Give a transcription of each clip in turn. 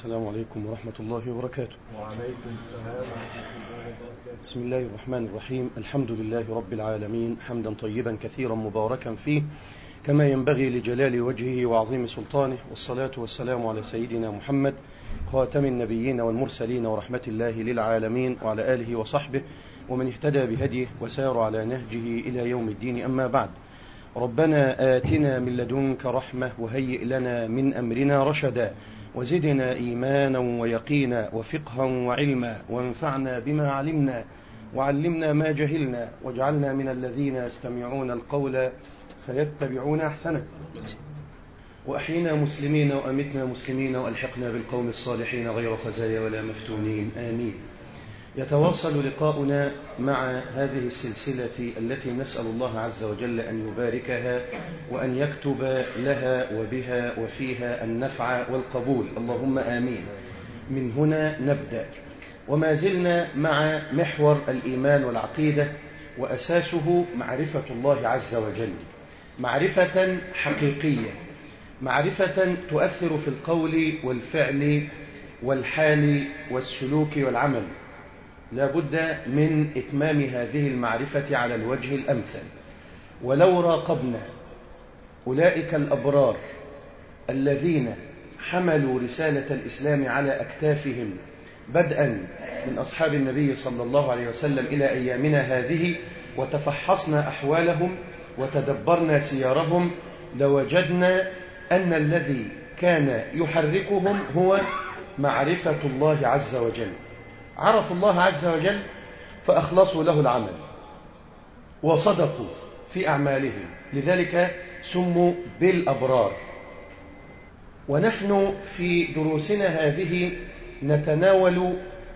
السلام عليكم ورحمة الله وبركاته وعليكم السلام ورحمة الله وبركاته بسم الله الرحمن الرحيم الحمد لله رب العالمين حمدا طيبا كثيرا مباركا فيه كما ينبغي لجلال وجهه وعظيم سلطانه والصلاة والسلام على سيدنا محمد خاتم النبيين والمرسلين ورحمة الله للعالمين وعلى آله وصحبه ومن اهتدى بهديه وسار على نهجه إلى يوم الدين أما بعد ربنا آتنا من لدنك رحمة وهيئ لنا من أمرنا رشدا وزدنا إيمانا ويقينا وفقها وعلما وانفعنا بما علمنا وعلمنا ما جهلنا واجعلنا من الذين يستمعون القول فيتبعون أحسنه وأحينا مسلمين وأمتنا مسلمين وألحقنا بالقوم الصالحين غير خزايا ولا مفتونين آمين يتواصل لقاؤنا مع هذه السلسلة التي نسأل الله عز وجل أن يباركها وأن يكتب لها وبها وفيها النفع والقبول اللهم آمين من هنا نبدأ وما زلنا مع محور الإيمان والعقيدة وأساسه معرفة الله عز وجل معرفة حقيقية معرفة تؤثر في القول والفعل والحال والسلوك والعمل لا بد من إتمام هذه المعرفة على الوجه الأمثل ولو راقبنا أولئك الأبرار الذين حملوا رسالة الإسلام على أكتافهم بدءا من أصحاب النبي صلى الله عليه وسلم إلى أيامنا هذه وتفحصنا أحوالهم وتدبرنا سيارهم لوجدنا أن الذي كان يحركهم هو معرفة الله عز وجل عرفوا الله عز وجل فأخلصوا له العمل وصدقوا في أعمالهم لذلك سموا بالأبرار ونحن في دروسنا هذه نتناول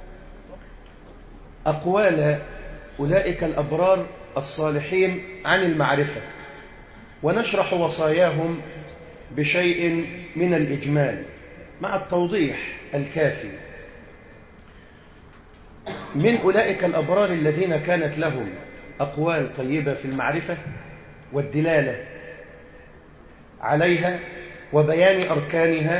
أقوال أولئك الأبرار الصالحين عن المعرفة ونشرح وصاياهم بشيء من الإجمال مع التوضيح الكافي من أولئك الأبرار الذين كانت لهم أقوال طيبة في المعرفة والدلالة عليها وبيان أركانها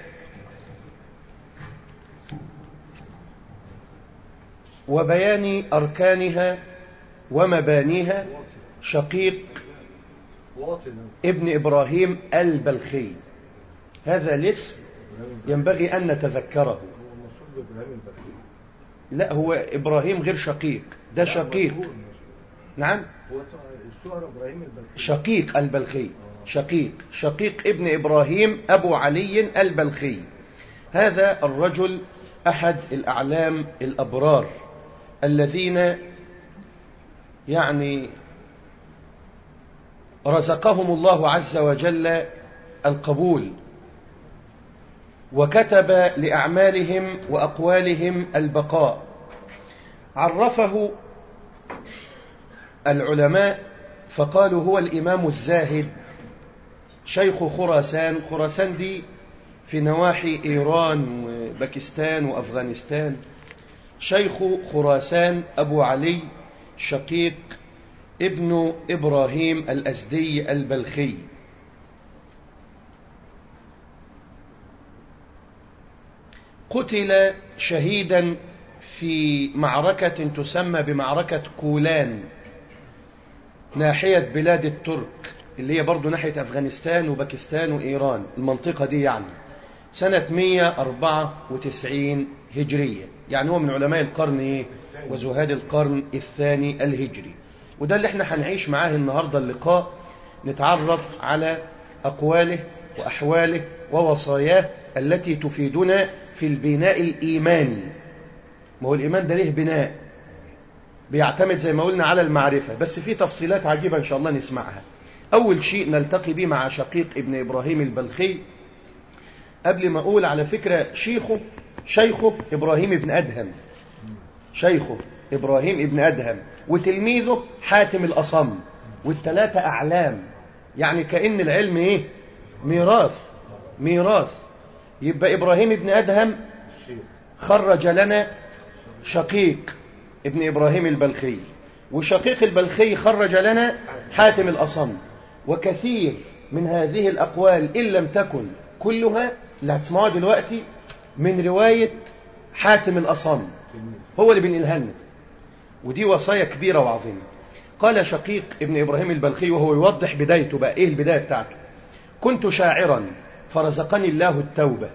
وبيان أركانها ومبانيها شقيق ابن إبراهيم البلخي هذا الاسم ينبغي أن نتذكره لا هو إبراهيم غير شقيق ده شقيق نعم هو الشهر إبراهيم البلخي شقيق البلخي شقيق شقيق ابن إبراهيم أبو علي البلخي هذا الرجل أحد الأعلام الأبرار الذين يعني رزقهم الله عز وجل القبول وكتب لأعمالهم وأقوالهم البقاء عرفه العلماء فقالوا هو الإمام الزاهد شيخ خراسان خراسان دي في نواحي إيران وباكستان وأفغانستان شيخ خراسان أبو علي شقيق ابن إبراهيم الأزدي البلخي قتل شهيدا في معركة تسمى بمعركة كولان ناحية بلاد الترك اللي هي برضو ناحية أفغانستان وباكستان وإيران المنطقة دي يعني سنة 194 هجرية يعني هو من علماء القرن إيه؟ وزهاد القرن الثاني الهجري وده اللي احنا هنعيش معاه النهاردة اللقاء نتعرف على أقواله وأحواله ووصاياه التي تفيدنا في البناء الإيماني ما هو الإيمان ده ليه بناء بيعتمد زي ما قلنا على المعرفة بس في تفصيلات عجيبة إن شاء الله نسمعها أول شيء نلتقي به مع شقيق ابن إبراهيم البلخي قبل ما أقول على فكرة شيخه شيخه إبراهيم ابن أدهم شيخه إبراهيم ابن أدهم وتلميذه حاتم الأصم والثلاثة أعلام يعني كأن العلم إيه ميراث ميراث يبقى إبراهيم ابن أدهم خرج لنا شقيق ابن إبراهيم البلخي وشقيق البلخي خرج لنا حاتم الأصم وكثير من هذه الأقوال إن لم تكن كلها اللي هتسمعوها دلوقتي من رواية حاتم الأصم هو اللي بينقلها لنا ودي وصايا كبيرة وعظيمة قال شقيق ابن إبراهيم البلخي وهو يوضح بدايته بقى إيه البداية بتاعته كنت شاعرا فرزقني الله التوبة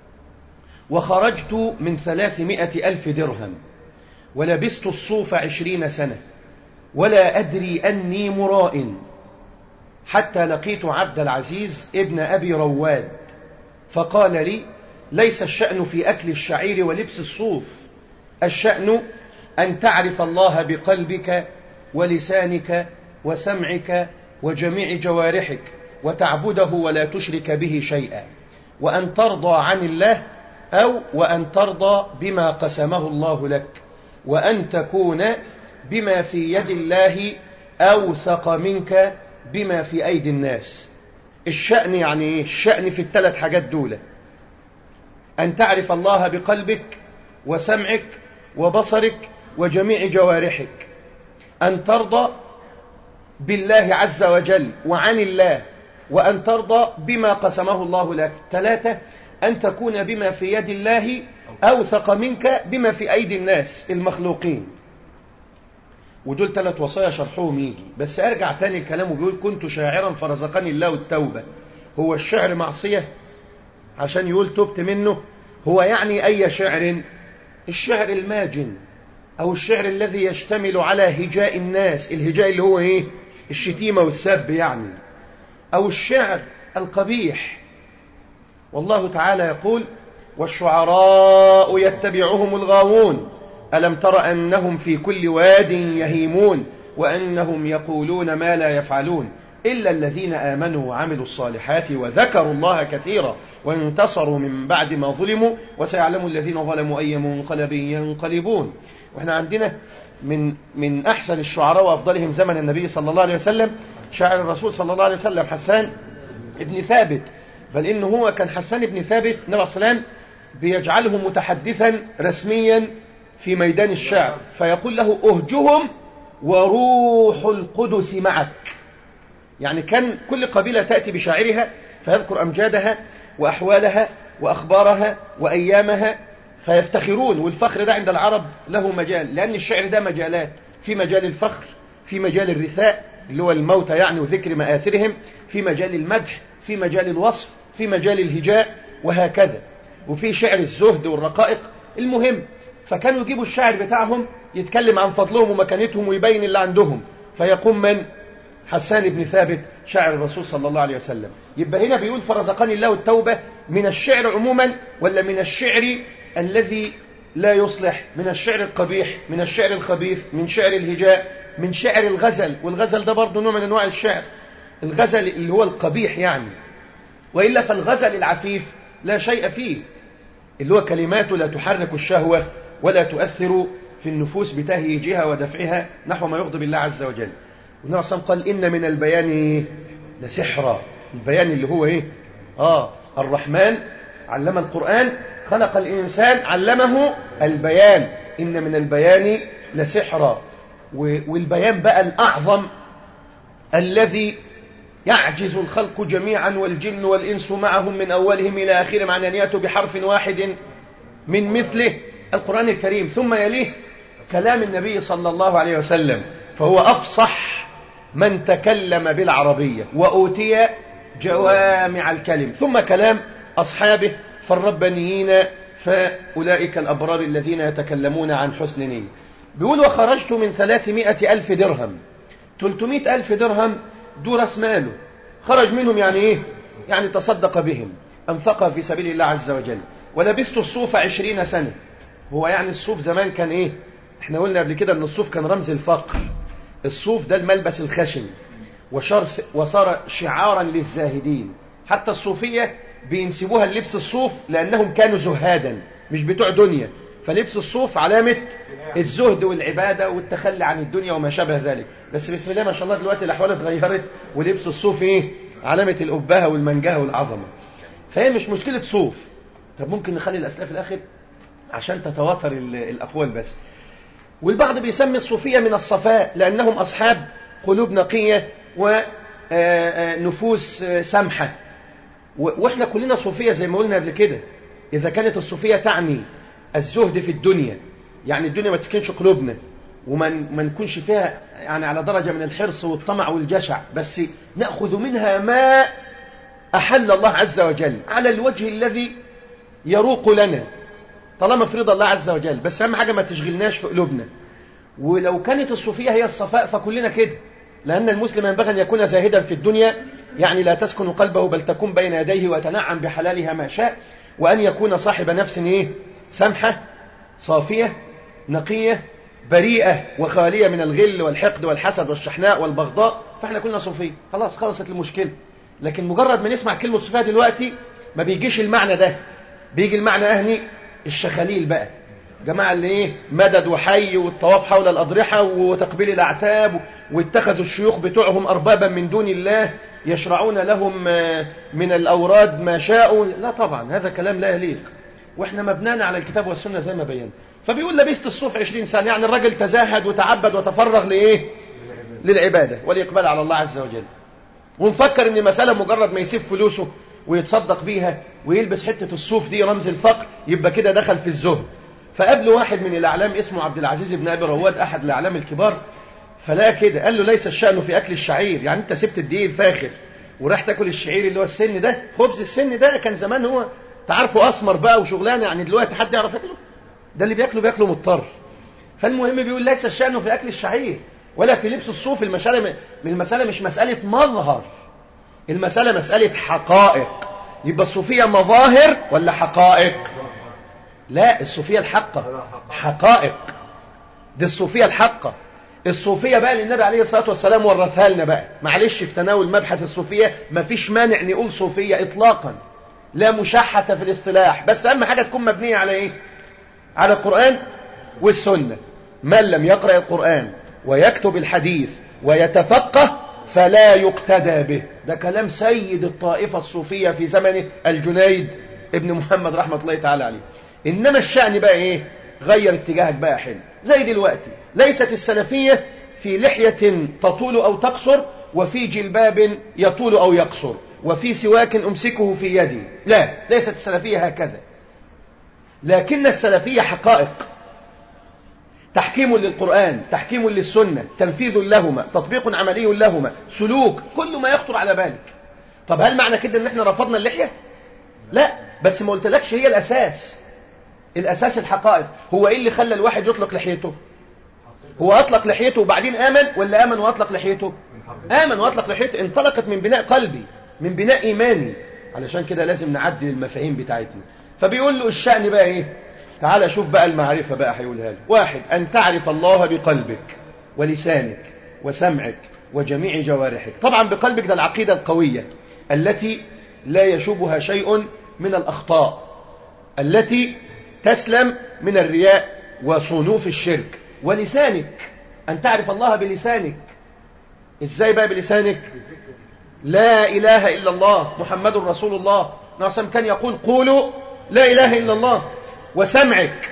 وخرجت من ثلاثمائة ألف درهم ولبست الصوف عشرين سنة ولا أدري أني مراء حتى لقيت عبد العزيز ابن أبي رواد فقال لي ليس الشأن في أكل الشعير ولبس الصوف الشأن أن تعرف الله بقلبك ولسانك وسمعك وجميع جوارحك وتعبده ولا تشرك به شيئا وأن ترضى عن الله أو وأن ترضى بما قسمه الله لك وأن تكون بما في يد الله أوثق منك بما في أيدي الناس الشأن يعني إيه؟ الشأن في الثلاث حاجات دول أن تعرف الله بقلبك وسمعك وبصرك وجميع جوارحك أن ترضى بالله عز وجل وعن الله وأن ترضى بما قسمه الله لك ثلاثة أن تكون بما في يد الله أوثق منك بما في أيدي الناس المخلوقين ودول ثلاث وصايا شرحهم يجي بس أرجع تاني الكلام وبيقول كنت شاعرا فرزقني الله التوبة هو الشعر معصية عشان يقول تبت منه هو يعني أي شعر الشعر الماجن أو الشعر الذي يشتمل على هجاء الناس الهجاء اللي هو إيه الشتيمة والسب يعني أو الشعر القبيح والله تعالى يقول والشعراء يتبعهم الغاوون ألم تر أنهم في كل واد يهيمون وأنهم يقولون ما لا يفعلون إلا الذين آمنوا وعملوا الصالحات وذكروا الله كثيرا وانتصروا من بعد ما ظلموا وسيعلم الذين ظلموا أي منقلب ينقلبون وإحنا عندنا من من أحسن الشعراء وأفضلهم زمن النبي صلى الله عليه وسلم شاعر الرسول صلى الله عليه وسلم حسان ابن ثابت بل إنه هو كان حسان ابن ثابت النبي صلى الله عليه وسلم بيجعله متحدثا رسميا في ميدان الشعر فيقول له أهجهم وروح القدس معك يعني كان كل قبيلة تأتي بشاعرها فيذكر أمجادها وأحوالها وأخبارها وأيامها فيفتخرون والفخر ده عند العرب له مجال لأن الشعر ده مجالات في مجال الفخر في مجال الرثاء اللي هو الموتى يعني وذكر مآثرهم في مجال المدح في مجال الوصف في مجال الهجاء وهكذا وفي شعر الزهد والرقائق المهم فكانوا يجيبوا الشاعر بتاعهم يتكلم عن فضلهم ومكانتهم ويبين اللي عندهم فيقوم من حسان بن ثابت شاعر الرسول صلى الله عليه وسلم يبقى هنا بيقول فرزقني الله التوبة من الشعر عموما ولا من الشعر الذي لا يصلح من الشعر القبيح من الشعر الخبيث من شعر الهجاء من شعر الغزل والغزل ده برضه نوع من انواع الشعر الغزل اللي هو القبيح يعني وإلا فالغزل العفيف لا شيء فيه اللي هو كلماته لا تحرك الشهوة ولا تؤثر في النفوس بتهييجها ودفعها نحو ما يغضب الله عز وجل والنبي صلى الله عليه وسلم قال إن من البيان لسحرا البيان اللي هو إيه آه الرحمن علم القرآن خلق الإنسان علمه البيان إن من البيان لسحرا والبيان بقى الأعظم الذي يعجز الخلق جميعا والجن والإنس معهم من أولهم إلى آخرهم عن أن يأتوا بحرف واحد من مثله القرآن الكريم ثم يليه كلام النبي صلى الله عليه وسلم فهو أفصح من تكلم بالعربية وأوتي جوامع الكلم ثم كلام أصحابه فالربانيين فأولئك الأبرار الذين يتكلمون عن حسن نية بيقول وخرجت من ثلاثمائة ألف درهم تلتمائة ألف درهم دور اسماله خرج منهم يعني إيه يعني تصدق بهم أنفقها في سبيل الله عز وجل ولبست الصوف عشرين سنة هو يعني الصوف زمان كان إيه احنا قلنا قبل كده أن الصوف كان رمز الفقر الصوف ده الملبس الخشن وصار شعارا للزاهدين حتى الصوفية بينسبوها للبس الصوف لأنهم كانوا زهادا مش بتوع دنيا فلبس الصوف علامة الزهد والعبادة والتخلي عن الدنيا وما شابه ذلك بس بسم الله ما شاء الله دلوقتي الأحوال اتغيرت ولبس الصوف إيه علامة الأبهة والمنجهة والعظمة فهي مش مشكلة صوف طب ممكن نخلي الأسئلة في الآخر عشان تتواتر الأقوال بس والبعض بيسمي الصوفية من الصفاء لأنهم أصحاب قلوب نقية ونفوس سمحة وإحنا كلنا صوفية زي ما قلنا قبل كده إذا كانت الصوفية تعني الزهد في الدنيا يعني الدنيا ما تسكنش قلوبنا وما ما نكونش فيها يعني على درجة من الحرص والطمع والجشع بس نأخذ منها ما أحل الله عز وجل على الوجه الذي يروق لنا طالما فرض الله عز وجل بس أهم حاجة ما تشغلناش في قلوبنا ولو كانت الصوفية هي الصفاء فكلنا كده لأن المسلم ينبغي أن يكون زاهدا في الدنيا يعني لا تسكن قلبه بل تكون بين يديه ويتنعم بحلالها ما شاء وأن يكون صاحب نفس إيه؟ سمحة صافية نقية بريئة وخالية من الغل والحقد والحسد والشحناء والبغضاء فاحنا كلنا صوفية خلاص خلصت المشكلة لكن مجرد ما نسمع كلمة صوفية دلوقتي ما بيجيش المعنى ده بيجي المعنى أهني الشخاليل بقى جماعة اللي ايه مدد وحي والطواف حول الأضرحة وتقبيل الأعتاب واتخذوا الشيوخ بتوعهم أربابا من دون الله يشرعون لهم من الأوراد ما شاءوا لا طبعا هذا كلام لا يليق واحنا مبنانا على الكتاب والسنة زي ما بينا فبيقول لبست الصوف عشرين سنة يعني الراجل تزاهد وتعبد وتفرغ لإيه للعبادة والإقبال على الله عز وجل ونفكر ان مسألة مجرد ما يسيب فلوسه ويتصدق بيها ويلبس حتة الصوف دي رمز الفقر يبقى كده دخل في الزهد فقابله واحد من الأعلام اسمه عبد العزيز بن أبي رواد أحد الأعلام الكبار فلا كده قال له ليس الشأن في أكل الشعير يعني أنت سبت الدقيق الفاخر وراح تاكل الشعير اللي هو السن ده خبز السن ده كان زمان هو تعرفه أسمر بقى وشغلانة يعني دلوقتي حد يعرف ياكله ده اللي بياكله بياكله مضطر فالمهم بيقول ليس الشأن في أكل الشعير ولا في لبس الصوف المسألة المسألة مش مسألة مظهر المسألة مسألة حقائق يبقى الصوفية مظاهر ولا حقائق لا الصوفية الحقة حقائق دي الصوفية الحقة الصوفية بقى اللي النبي عليه الصلاة والسلام ورثها لنا بقى معلش في تناول مبحث الصوفية ما فيش مانع نقول صوفية إطلاقا لا مشحة في الاصطلاح بس أهم حاجة تكون مبنية على إيه على القرآن والسنة من لم يقرأ القرآن ويكتب الحديث ويتفقه فلا يقتدى به ده كلام سيد الطائفة الصوفية في زمنه الجنيد ابن محمد رحمة الله تعالى عليه إنما الشأن بقى إيه غير اتجاهك بقى حلو زي دلوقتي ليست السلفية في لحية تطول أو تقصر وفي جلباب يطول أو يقصر وفي سواك أمسكه في يدي لا ليست السلفية هكذا لكن السلفية حقائق تحكيم للقرآن تحكيم للسنة تنفيذ لهما تطبيق عملي لهما سلوك كل ما يخطر على بالك طب هل معنى كده ان احنا رفضنا اللحية لا بس ما قلتلكش هي الأساس الأساس الحقائق هو إيه اللي خلى الواحد يطلق لحيته هو أطلق لحيته وبعدين آمن ولا آمن وأطلق لحيته آمن وأطلق لحيته انطلقت من بناء قلبي من بناء إيماني علشان كده لازم نعدل المفاهيم بتاعتنا فبيقول له الشأن بقى إيه تعال شوف بقى المعرفة بقى هيقولها له واحد أن تعرف الله بقلبك ولسانك وسمعك وجميع جوارحك طبعا بقلبك ده العقيدة القوية التي لا يشوبها شيء من الأخطاء التي تسلم من الرياء وصنوف الشرك ولسانك أن تعرف الله بلسانك إزاي بقى بلسانك لا إله إلا الله محمد رسول الله نعم كان يقول قولوا لا إله إلا الله وسمعك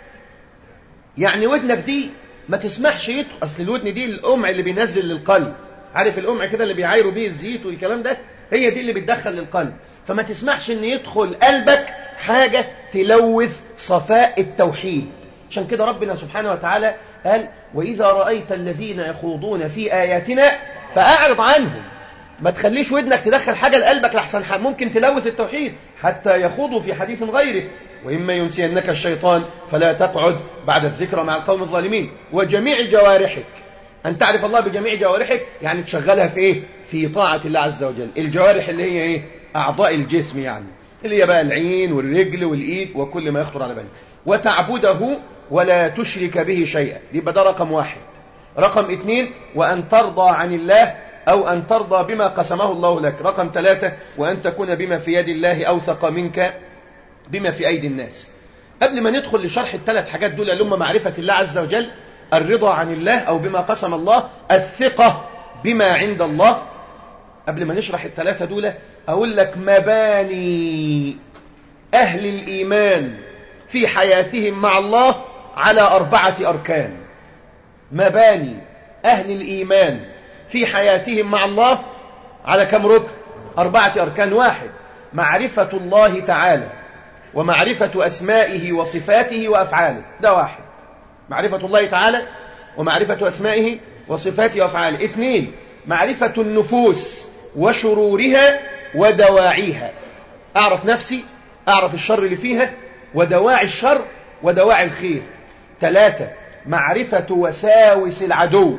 يعني ودنك دي ما تسمحش يدخل أصل الودن دي القمع اللي بينزل للقلب عارف القمع كده اللي بيعايروا بيه الزيت والكلام ده هي دي اللي بتدخل للقلب فما تسمحش ان يدخل قلبك حاجة تلوث صفاء التوحيد عشان كده ربنا سبحانه وتعالى قال وإذا رأيت الذين يخوضون في آياتنا فأعرض عنهم ما تخليش ودنك تدخل حاجة لقلبك لحسن ممكن تلوث التوحيد حتى يخوضوا في حديث غيره وإما ينسينك الشيطان فلا تقعد بعد الذكرى مع القوم الظالمين وجميع جوارحك أن تعرف الله بجميع جوارحك يعني تشغلها في إيه؟ في طاعة الله عز وجل الجوارح اللي هي إيه؟ أعضاء الجسم يعني اللي هي بقى العين والرجل والإيد وكل ما يخطر على بالك وتعبده ولا تشرك به شيئا يبقى ده رقم واحد رقم اثنين وأن ترضى عن الله أو أن ترضى بما قسمه الله لك رقم ثلاثة وأن تكون بما في يد الله أوثق منك بما في أيدي الناس قبل ما ندخل لشرح الثلاث حاجات دول اللي هم معرفة الله عز وجل الرضا عن الله أو بما قسم الله الثقة بما عند الله قبل ما نشرح الثلاثة دول أقول لك مباني أهل الإيمان في حياتهم مع الله على أربعة أركان مباني أهل الإيمان في حياتهم مع الله على كم ركن أربعة أركان واحد معرفة الله تعالى ومعرفة أسمائه وصفاته وأفعاله ده واحد معرفة الله تعالى ومعرفة أسمائه وصفاته وأفعاله اثنين معرفة النفوس وشرورها ودواعيها أعرف نفسي أعرف الشر اللي فيها ودواعي الشر ودواعي الخير ثلاثة معرفة وساوس العدو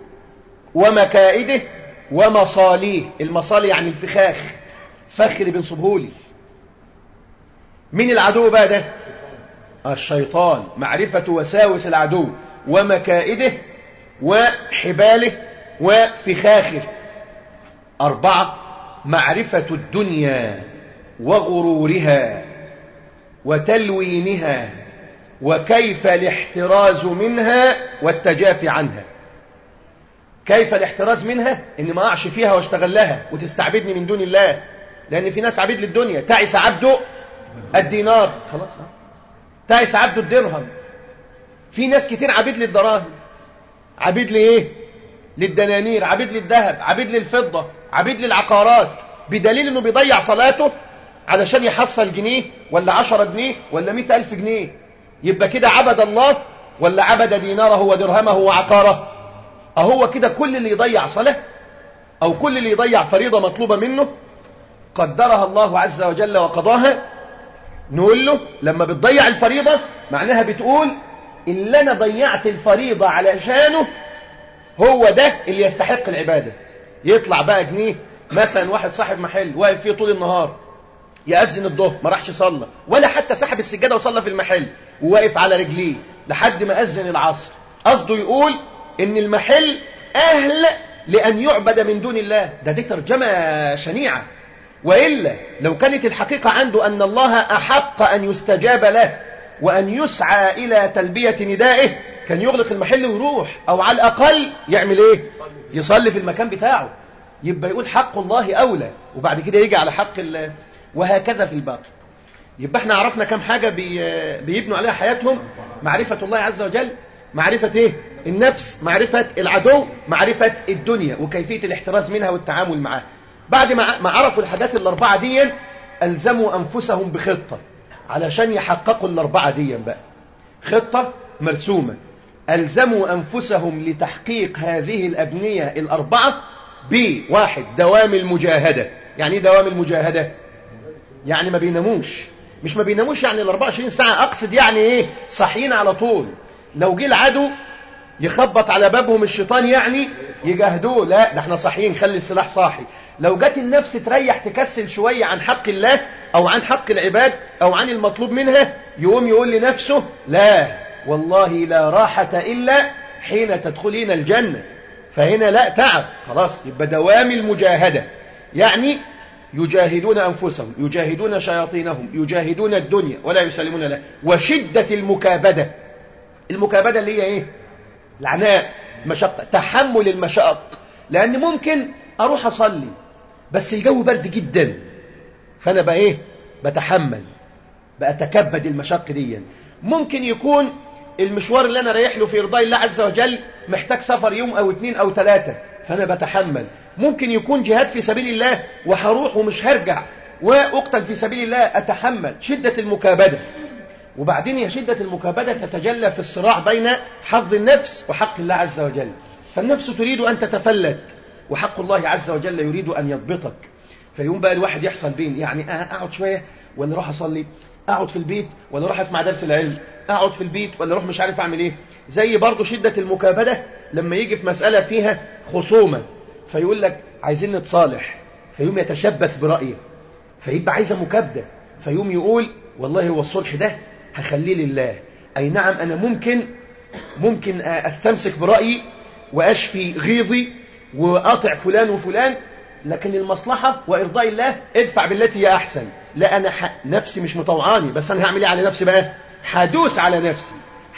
ومكائده ومصاليه المصالي يعني الفخاخ فخ اللي بنصبهولي مين العدو بقى ده الشيطان معرفة وساوس العدو ومكائده وحباله وفخاخه أربعة معرفة الدنيا وغرورها وتلوينها وكيف الاحتراز منها والتجافي عنها كيف الاحتراز منها ان ما اقعش فيها واشتغل لها وتستعبدني من دون الله لان في ناس عبيد للدنيا تعس عبده الدينار خلاص تعس عبده الدرهم في ناس كتير عبيد للدراهم عبيد لايه للدنانير عبيد للذهب عبيد للفضة عبيد للعقارات بدليل انه بيضيع صلاته علشان يحصل جنيه ولا عشرة جنيه ولا مئة ألف جنيه يبقى كده عبد الله ولا عبد ديناره ودرهمه وعقاره أهو كده كل اللي يضيع صلاة أو كل اللي يضيع فريضة مطلوبة منه قدرها الله عز وجل وقضاها نقول له لما بتضيع الفريضة معناها بتقول اللي أنا ضيعت الفريضة علشانه هو ده اللي يستحق العبادة يطلع بقى جنيه مثلا واحد صاحب محل واقف فيه طول النهار يأذن الظهر ما راحش صلى ولا حتى سحب السجادة وصلى في المحل وواقف على رجليه لحد ما أذن العصر قصده يقول إن المحل أهل لأن يعبد من دون الله ده دي ترجمة شنيعة وإلا لو كانت الحقيقة عنده أن الله أحق أن يستجاب له وأن يسعى إلى تلبية ندائه كان يغلق المحل ويروح أو على الأقل يعمل إيه يصلي في المكان بتاعه يبقى يقول حق الله أولى وبعد كده يجي على حق الله وهكذا في الباقي يبقى احنا عرفنا كم حاجة بي بيبنوا عليها حياتهم معرفة الله عز وجل معرفة ايه النفس معرفة العدو معرفة الدنيا وكيفية الاحتراز منها والتعامل معها بعد ما عرفوا الحاجات الأربعة دي ألزموا أنفسهم بخطة علشان يحققوا الأربعة دي بقى خطة مرسومة ألزموا أنفسهم لتحقيق هذه الأبنية الأربعة بواحد دوام المجاهدة يعني ايه دوام المجاهدة يعني ما بيناموش مش ما بيناموش يعني ال 24 ساعة أقصد يعني إيه صاحيين على طول لو جه العدو يخبط على بابهم الشيطان يعني يجاهدوه لا ده احنا صاحيين خلي السلاح صاحي لو جت النفس تريح تكسل شوية عن حق الله أو عن حق العباد أو عن المطلوب منها يقوم يقول لنفسه لا والله لا راحة إلا حين تدخلين الجنة فهنا لا تعب خلاص يبقى دوام المجاهدة يعني يجاهدون أنفسهم يجاهدون شياطينهم يجاهدون الدنيا ولا يسلمون له وشدة المكابدة المكابدة اللي هي إيه العناء مشقة تحمل المشاق لأن ممكن أروح أصلي بس الجو برد جدا فأنا بقى إيه بتحمل بأتكبد المشق دي ممكن يكون المشوار اللي أنا رايح له في إرضاء الله عز وجل محتاج سفر يوم أو اتنين أو ثلاثة فأنا بتحمل ممكن يكون جهاد في سبيل الله وهروح ومش هرجع وأقتل في سبيل الله أتحمل شدة المكابدة وبعدين يا شدة المكابدة تتجلى في الصراع بين حظ النفس وحق الله عز وجل فالنفس تريد أن تتفلت وحق الله عز وجل يريد أن يضبطك فيقوم بقى الواحد يحصل بين يعني أقعد شوية ولا أروح أصلي أقعد في البيت ولا أروح أسمع درس العلم أقعد في البيت ولا أروح مش عارف أعمل إيه زي برضو شدة المكابدة لما يجي في مسألة فيها خصومة فيقول لك عايزين نتصالح فيقوم يتشبث برأيه فيبقى عايزة مكابدة فيقوم يقول والله هو الصلح ده هخليه لله أي نعم أنا ممكن ممكن أستمسك برأيي وأشفي غيظي وأطع فلان وفلان لكن المصلحة وإرضاء الله ادفع بالتي هي أحسن لا أنا ح... نفسي مش مطوعاني بس أنا هعمل إيه على نفسي بقى هدوس على نفسي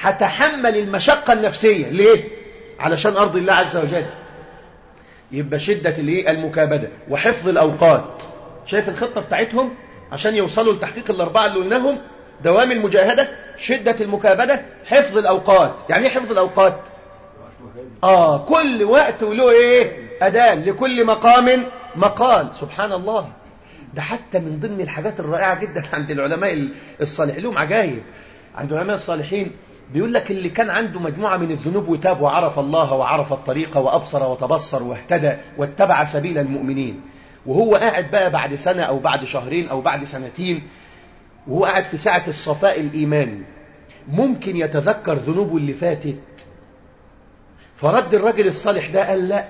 هتحمل المشقة النفسية ليه علشان أرضي الله عز وجل يبقى شدة الايه المكابدة وحفظ الأوقات شايف الخطة بتاعتهم عشان يوصلوا لتحقيق الأربعة اللي قلناهم دوام المجاهدة شدة المكابدة حفظ الأوقات يعني ايه حفظ الأوقات آه كل وقت وله إيه أدان لكل مقام مقال سبحان الله ده حتى من ضمن الحاجات الرائعة جدا عند العلماء الصالحين لهم عجائب عند العلماء الصالحين بيقول لك اللي كان عنده مجموعة من الذنوب وتاب وعرف الله وعرف الطريق وأبصر وتبصر واهتدى واتبع سبيل المؤمنين وهو قاعد بقى بعد سنة أو بعد شهرين أو بعد سنتين وهو قاعد في ساعة الصفاء الإيماني ممكن يتذكر ذنوبه اللي فاتت فرد الرجل الصالح ده قال لا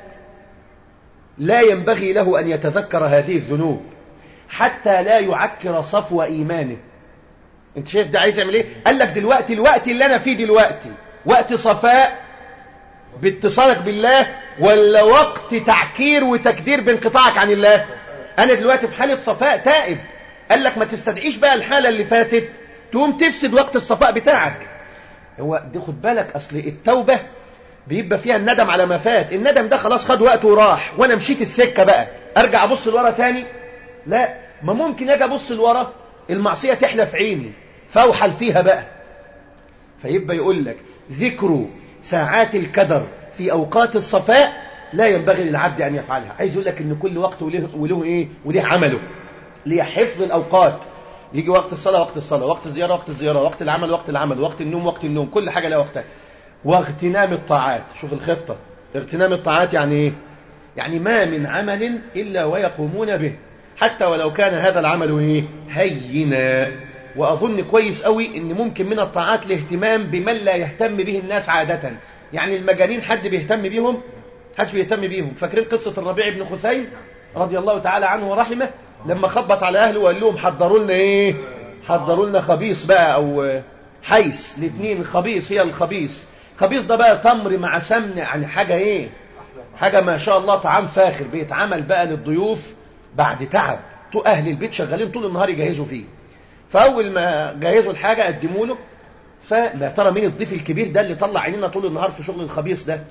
لا ينبغي له أن يتذكر هذه الذنوب حتى لا يعكر صفو إيمانه انت شايف ده عايز يعمل ايه قال لك دلوقتي الوقت اللي انا فيه دلوقتي وقت صفاء باتصالك بالله ولا وقت تعكير وتكدير بانقطاعك عن الله انا دلوقتي في حالة صفاء تائب قال لك ما تستدعيش بقى الحالة اللي فاتت تقوم تفسد وقت الصفاء بتاعك هو دي خد بالك اصل التوبة بيبقى فيها الندم على ما فات الندم ده خلاص خد وقته وراح وانا مشيت السكة بقى ارجع ابص لورا تاني لا ما ممكن اجي ابص لورا المعصية تحلى في عيني فاوحل فيها بقى فيبقى يقول لك ذكر ساعات الكدر في أوقات الصفاء لا ينبغي للعبد أن يفعلها عايز يقول لك أن كل وقت وله, وله إيه وله عمله لحفظ الأوقات يجي وقت الصلاة وقت الصلاة وقت الزيارة وقت الزيارة وقت العمل وقت العمل وقت النوم وقت النوم كل حاجة لها وقتها واغتنام الطاعات شوف الخطة اغتنام الطاعات يعني إيه يعني ما من عمل إلا ويقومون به حتى ولو كان هذا العمل إيه هينا وأظن كويس قوي إن ممكن من الطاعات الاهتمام بمن لا يهتم به الناس عادة يعني المجانين حد بيهتم بيهم حدش بيهتم بيهم فاكرين قصة الربيع بن خثيم رضي الله تعالى عنه ورحمه لما خبط على أهله وقال لهم حضروا لنا إيه حضروا لنا خبيص بقى أو حيث الاثنين خبيص هي الخبيص خبيص ده بقى تمر مع سمن يعني حاجة إيه حاجة ما شاء الله طعام فاخر بيتعمل بقى للضيوف بعد تعب أهل البيت شغالين طول النهار يجهزوا فيه فأول ما جهزوا الحاجة قدموا له فلا ترى مين الضيف الكبير ده اللي طلع عينينا طول النهار في شغل الخبيث ده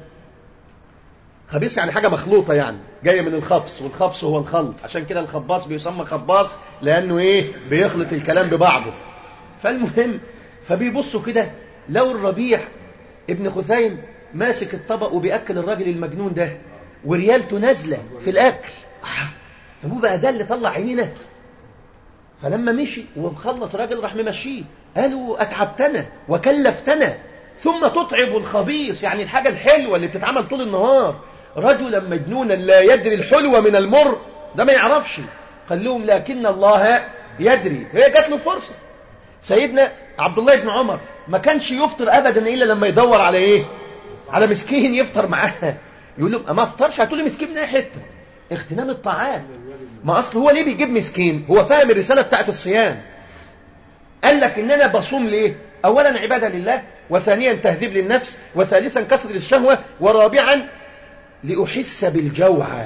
خبيث يعني حاجة مخلوطة يعني جاية من الخبص والخبص هو الخلط عشان كده الخباص بيسمى خباص لأنه إيه بيخلط الكلام ببعضه فالمهم فبيبصوا كده لو الربيع ابن خثيم ماسك الطبق وبيأكل الراجل المجنون ده وريالته نازلة في الأكل طب هو بقى ده اللي طلع عينينا فلما مشي وخلص راجل راح ممشيه قالوا أتعبتنا وكلفتنا ثم تطعب الخبيث يعني الحاجة الحلوة اللي بتتعمل طول النهار رجلا مجنونا لا يدري الحلوة من المر ده ما يعرفش قال لهم لكن الله يدري هي جات له فرصة سيدنا عبد الله بن عمر ما كانش يفطر أبدا إلا لما يدور على إيه على مسكين يفطر معاه يقول له ما افطرش هتقول لي مسكين من اي حته اغتنام الطعام ما اصل هو ليه بيجيب مسكين هو فاهم الرساله بتاعت الصيام قال لك ان انا بصوم ليه اولا عباده لله وثانيا تهذيب للنفس وثالثا كسر للشهوه ورابعا لاحس بالجوع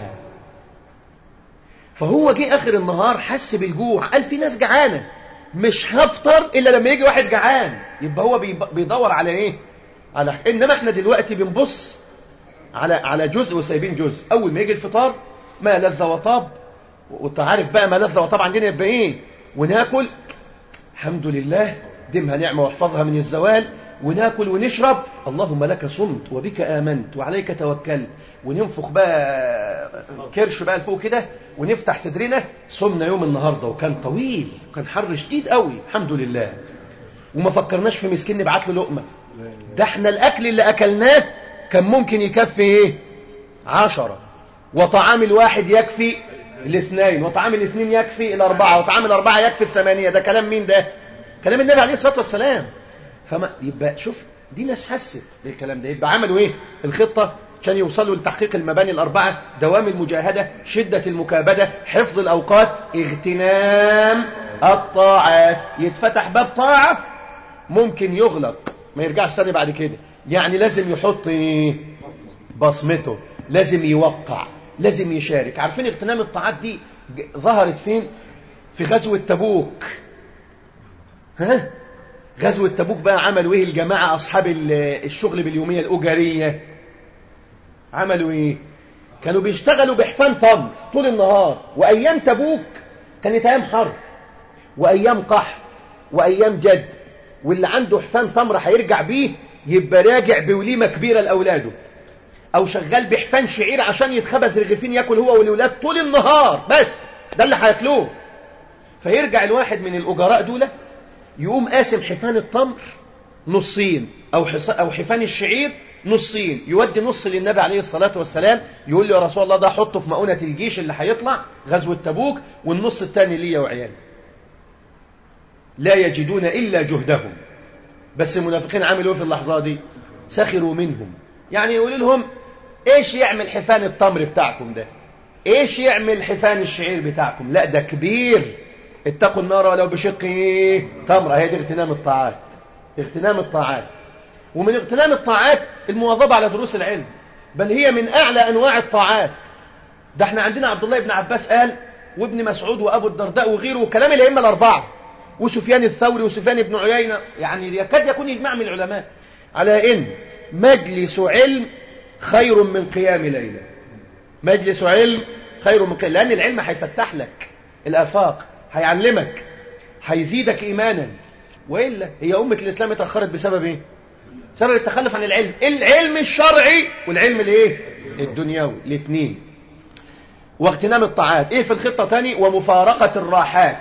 فهو جه اخر النهار حس بالجوع قال في ناس جعانه مش هفطر الا لما يجي واحد جعان يبقى هو بيدور على ايه على انما احنا دلوقتي بنبص على على جزء وسايبين جزء اول ما يجي الفطار ما لذ وطاب وانت عارف بقى ما لذ وطاب عندنا يبقى ايه وناكل الحمد لله دمها نعمه واحفظها من الزوال وناكل ونشرب اللهم لك صمت وبك امنت وعليك توكلت وننفخ بقى كرش بقى لفوق كده ونفتح صدرنا صمنا يوم النهارده وكان طويل وكان حر شديد قوي الحمد لله وما فكرناش في مسكين نبعت له لقمه ده احنا الاكل اللي اكلناه كان ممكن يكفي ايه عشرة وطعام الواحد يكفي الاثنين وطعام الاثنين يكفي الاربعة وطعام الاربعة يكفي الثمانية ده كلام مين ده كلام النبي عليه الصلاة والسلام فما يبقى شوف دي ناس حست بالكلام ده يبقى عملوا ايه الخطة عشان يوصلوا لتحقيق المباني الأربعة دوام المجاهدة شدة المكابدة حفظ الأوقات اغتنام الطاعات يتفتح باب طاعة ممكن يغلق ما يرجعش تاني بعد كده يعني لازم يحط ايه بصمته لازم يوقع لازم يشارك عارفين اغتنام الطاعات دي ظهرت فين في غزوة تبوك ها غزوة تبوك بقى عملوا ايه الجماعة اصحاب الشغل باليومية الاجارية عملوا ايه كانوا بيشتغلوا بحفان تمر طول النهار وايام تبوك كانت ايام حر وايام قحط وايام جد واللي عنده حفان تمر هيرجع بيه يبقى راجع بوليمة كبيرة لأولاده أو شغال بحفان شعير عشان يتخبز رغيفين ياكل هو والولاد طول النهار بس ده اللي هياكلوه فيرجع الواحد من الأجراء دول يقوم قاسم حفان التمر نصين أو, حص... أو حفان الشعير نصين يودي نص للنبي عليه الصلاة والسلام يقول له يا رسول الله ده حطه في مؤونة الجيش اللي هيطلع غزوة تبوك والنص الثاني ليا وعيالي لا يجدون إلا جهدهم بس المنافقين عملوا في اللحظة دي سخروا منهم يعني يقول لهم ايش يعمل حفان التمر بتاعكم ده ايش يعمل حفان الشعير بتاعكم لا ده كبير اتقوا النار ولو بشق ايه تمر هي دي اغتنام الطاعات اغتنام الطاعات ومن اغتنام الطاعات المواظبة على دروس العلم بل هي من أعلى أنواع الطاعات ده احنا عندنا عبد الله بن عباس قال وابن مسعود وأبو الدرداء وغيره وكلام الأئمة الأربعة وسفيان الثوري وسفيان بن عيينة يعني يكاد يكون إجماع من العلماء على إن مجلس علم خير من قيام ليلة مجلس علم خير من قيام لأن العلم هيفتح لك الآفاق هيعلمك هيزيدك إيمانا وإلا هي أمة الإسلام اتأخرت بسبب إيه؟ بسبب التخلف عن العلم العلم الشرعي والعلم الايه الدنيوي الاثنين واغتنام الطاعات ايه في الخطه تاني ومفارقه الراحات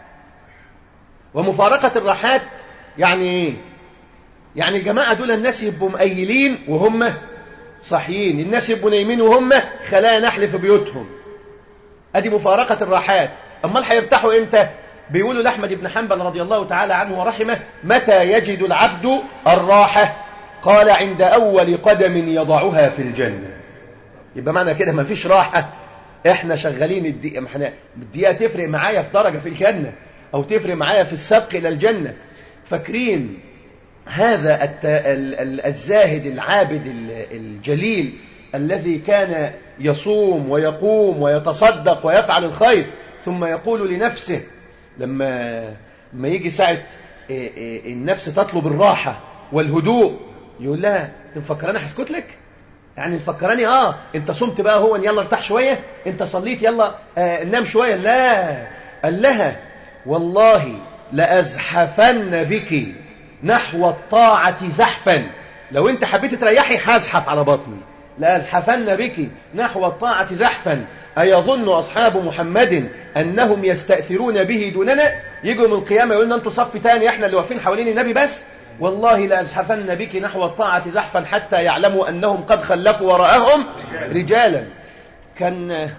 ومفارقه الراحات يعني ايه يعني الجماعه دول الناس يبقوا مقيلين وهم صاحيين الناس يبقوا نايمين وهم خلايا نحل في بيوتهم ادي مفارقه الراحات امال هيرتاحوا امتى بيقولوا لأحمد بن حنبل رضي الله تعالى عنه ورحمه متى يجد العبد الراحة قال عند أول قدم يضعها في الجنة يبقى معنى كده ما فيش راحة احنا شغالين الدقيقة احنا الدقيقة تفرق معايا في درجة في الجنة أو تفرق معايا في السبق إلى الجنة فاكرين هذا الت... ال... ال... الزاهد العابد الجليل الذي كان يصوم ويقوم ويتصدق ويفعل الخير ثم يقول لنفسه لما لما يجي ساعة النفس تطلب الراحة والهدوء يقول لها انت مفكراني هسكت لك يعني مفكراني اه انت صمت بقى هو يلا ارتاح شوية انت صليت يلا آه نام شوية لا قال لها والله لأزحفن بك نحو الطاعة زحفا لو انت حبيت تريحي هزحف على بطني لأزحفن بك نحو الطاعة زحفا أيظن أصحاب محمد أنهم يستأثرون به دوننا يجوا من القيامة يقولون أنتم صف تاني إحنا اللي واقفين حوالين النبي بس والله لأزحفن بك نحو الطاعة زحفا حتى يعلموا أنهم قد خلفوا وراءهم رجالا كان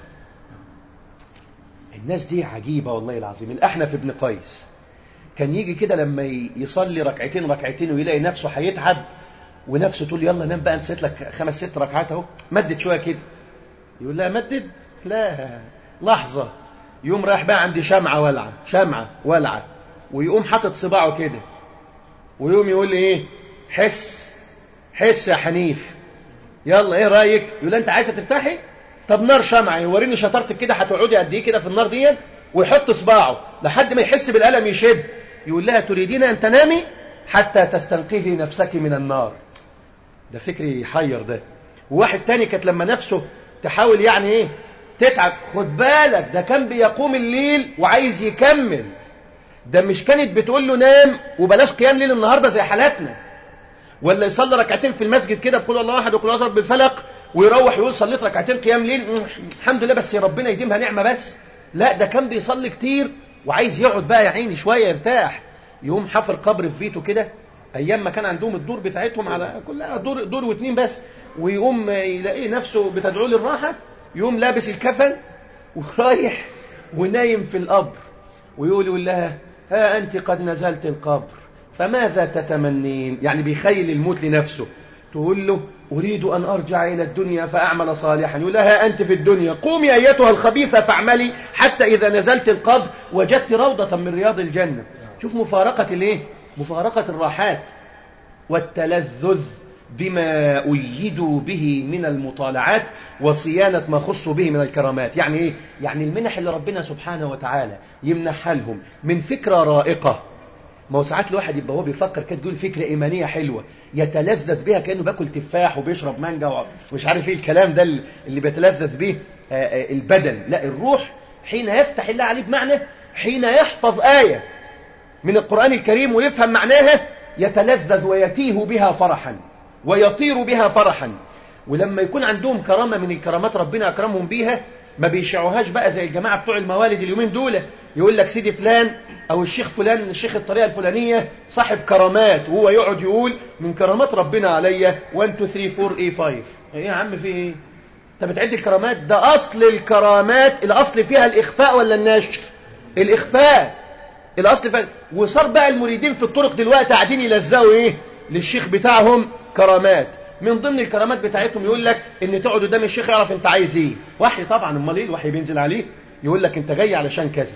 الناس دي عجيبة والله العظيم الأحنف ابن قيس كان يجي كده لما يصلي ركعتين ركعتين ويلاقي نفسه هيتعب ونفسه تقول يلا نام بقى نسيت لك خمس ست ركعات اهو مدد شويه كده يقول لها مدد لا لحظة يقوم رايح بقى عندي شمعة ولعة شمعة ولعة ويقوم حاطط صباعه كده ويقوم يقول لي ايه حس حس يا حنيف يلا ايه رايك يقول انت عايزه ترتاحي طب نار شمعة يوريني شطارتك كده هتقعدي قد ايه كده في النار دي ويحط صباعه لحد ما يحس بالالم يشد يقول لها تريدين ان تنامي حتى تستنقذي نفسك من النار ده فكري يحير ده وواحد تاني كانت لما نفسه تحاول يعني ايه تتعب خد بالك ده كان بيقوم الليل وعايز يكمل ده مش كانت بتقول له نام وبلاش قيام ليل النهارده زي حالاتنا ولا يصلي ركعتين في المسجد كده بقول الله احد وقل اضرب بالفلق ويروح يقول صليت ركعتين قيام ليل الحمد لله بس يا ربنا يديمها نعمه بس لا ده كان بيصلي كتير وعايز يقعد بقى يا عيني شويه يرتاح يقوم حفر قبر في بيته كده ايام ما كان عندهم الدور بتاعتهم على كلها دور دور واتنين بس ويقوم يلاقي نفسه بتدعو للراحه يقوم لابس الكفن ورايح ونايم في القبر ويقول يقول لها ها أنت قد نزلت القبر فماذا تتمنين يعني بيخيل الموت لنفسه تقول له أريد أن أرجع إلى الدنيا فأعمل صالحا يقول لها أنت في الدنيا قومي أيتها الخبيثة فاعملي حتى إذا نزلت القبر وجدت روضة من رياض الجنة شوف مفارقة الايه مفارقة الراحات والتلذذ بما أيدوا به من المطالعات وصيانة ما خصوا به من الكرامات يعني إيه؟ يعني المنح اللي ربنا سبحانه وتعالى يمنحها لهم من فكرة رائقة ما هو ساعات الواحد يبقى هو بيفكر كده تقول فكرة إيمانية حلوة يتلذذ بها كأنه باكل تفاح وبيشرب مانجا ومش عارف إيه الكلام ده اللي بيتلذذ به البدن لا الروح حين يفتح الله عليه بمعنى حين يحفظ آية من القرآن الكريم ويفهم معناها يتلذذ ويتيه بها فرحا ويطير بها فرحا ولما يكون عندهم كرامة من الكرامات ربنا أكرمهم بيها ما بيشعوهاش بقى زي الجماعة بتوع الموالد اليومين دول يقول لك سيدي فلان أو الشيخ فلان الشيخ الطريقة الفلانية صاحب كرامات وهو يقعد يقول من كرامات ربنا عليا 1 2 3 4 اي 5 ايه يا عم في ايه انت بتعد الكرامات ده أصل الكرامات الأصل فيها الإخفاء ولا النشر الإخفاء الأصل فيها وصار بقى المريدين في الطرق دلوقتي قاعدين يلزقوا ايه للشيخ بتاعهم كرامات من ضمن الكرامات بتاعتهم يقول لك ان تقعد قدام الشيخ يعرف انت عايز ايه وحي طبعا امال ايه الوحي بينزل عليه يقول لك انت جاي علشان كذا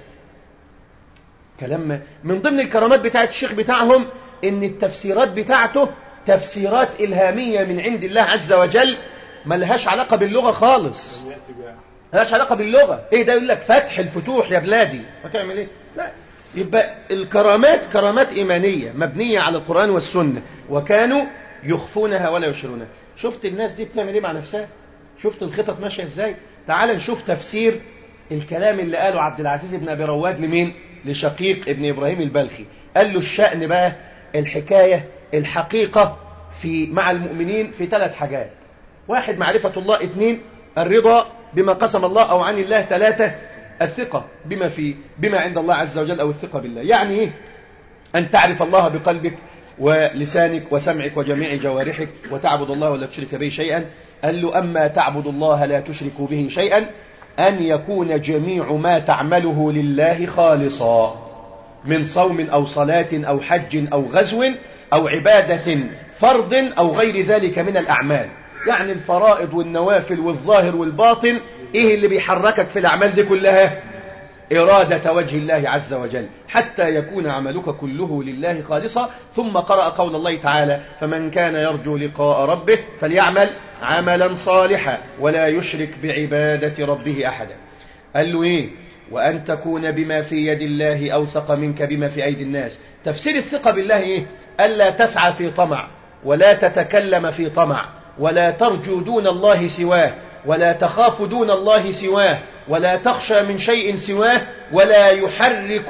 كلام من ضمن الكرامات بتاعت الشيخ بتاعهم ان التفسيرات بتاعته تفسيرات الهاميه من عند الله عز وجل ملهاش علاقه باللغه خالص ملهاش علاقه باللغه ايه ده يقول لك فتح الفتوح يا بلادي وتعمل ايه لا يبقى الكرامات كرامات ايمانيه مبنيه على القران والسنه وكانوا يخفونها ولا يشرونها شفت الناس دي بتعمل ايه مع نفسها شفت الخطط ماشيه ازاي تعال نشوف تفسير الكلام اللي قاله عبد العزيز بن ابي رواد لمين لشقيق ابن ابراهيم البلخي قال له الشأن بقى الحكايه الحقيقه في مع المؤمنين في ثلاث حاجات واحد معرفه الله اثنين الرضا بما قسم الله او عن الله ثلاثه الثقه بما في بما عند الله عز وجل او الثقه بالله يعني ايه ان تعرف الله بقلبك ولسانك وسمعك وجميع جوارحك وتعبد الله ولا تشرك به شيئا قال له أما تعبد الله لا تشرك به شيئا أن يكون جميع ما تعمله لله خالصا من صوم أو صلاة أو حج أو غزو أو عبادة فرض أو غير ذلك من الأعمال يعني الفرائض والنوافل والظاهر والباطن إيه اللي بيحركك في الأعمال دي كلها إرادة وجه الله عز وجل حتى يكون عملك كله لله خالصا ثم قرأ قول الله تعالى فمن كان يرجو لقاء ربه فليعمل عملا صالحا ولا يشرك بعبادة ربه أحدا قال له إيه وأن تكون بما في يد الله أوثق منك بما في أيدي الناس تفسير الثقة بالله إيه ألا تسعى في طمع ولا تتكلم في طمع ولا ترجو دون الله سواه ولا تخاف دون الله سواه ولا تخشى من شيء سواه ولا يحرك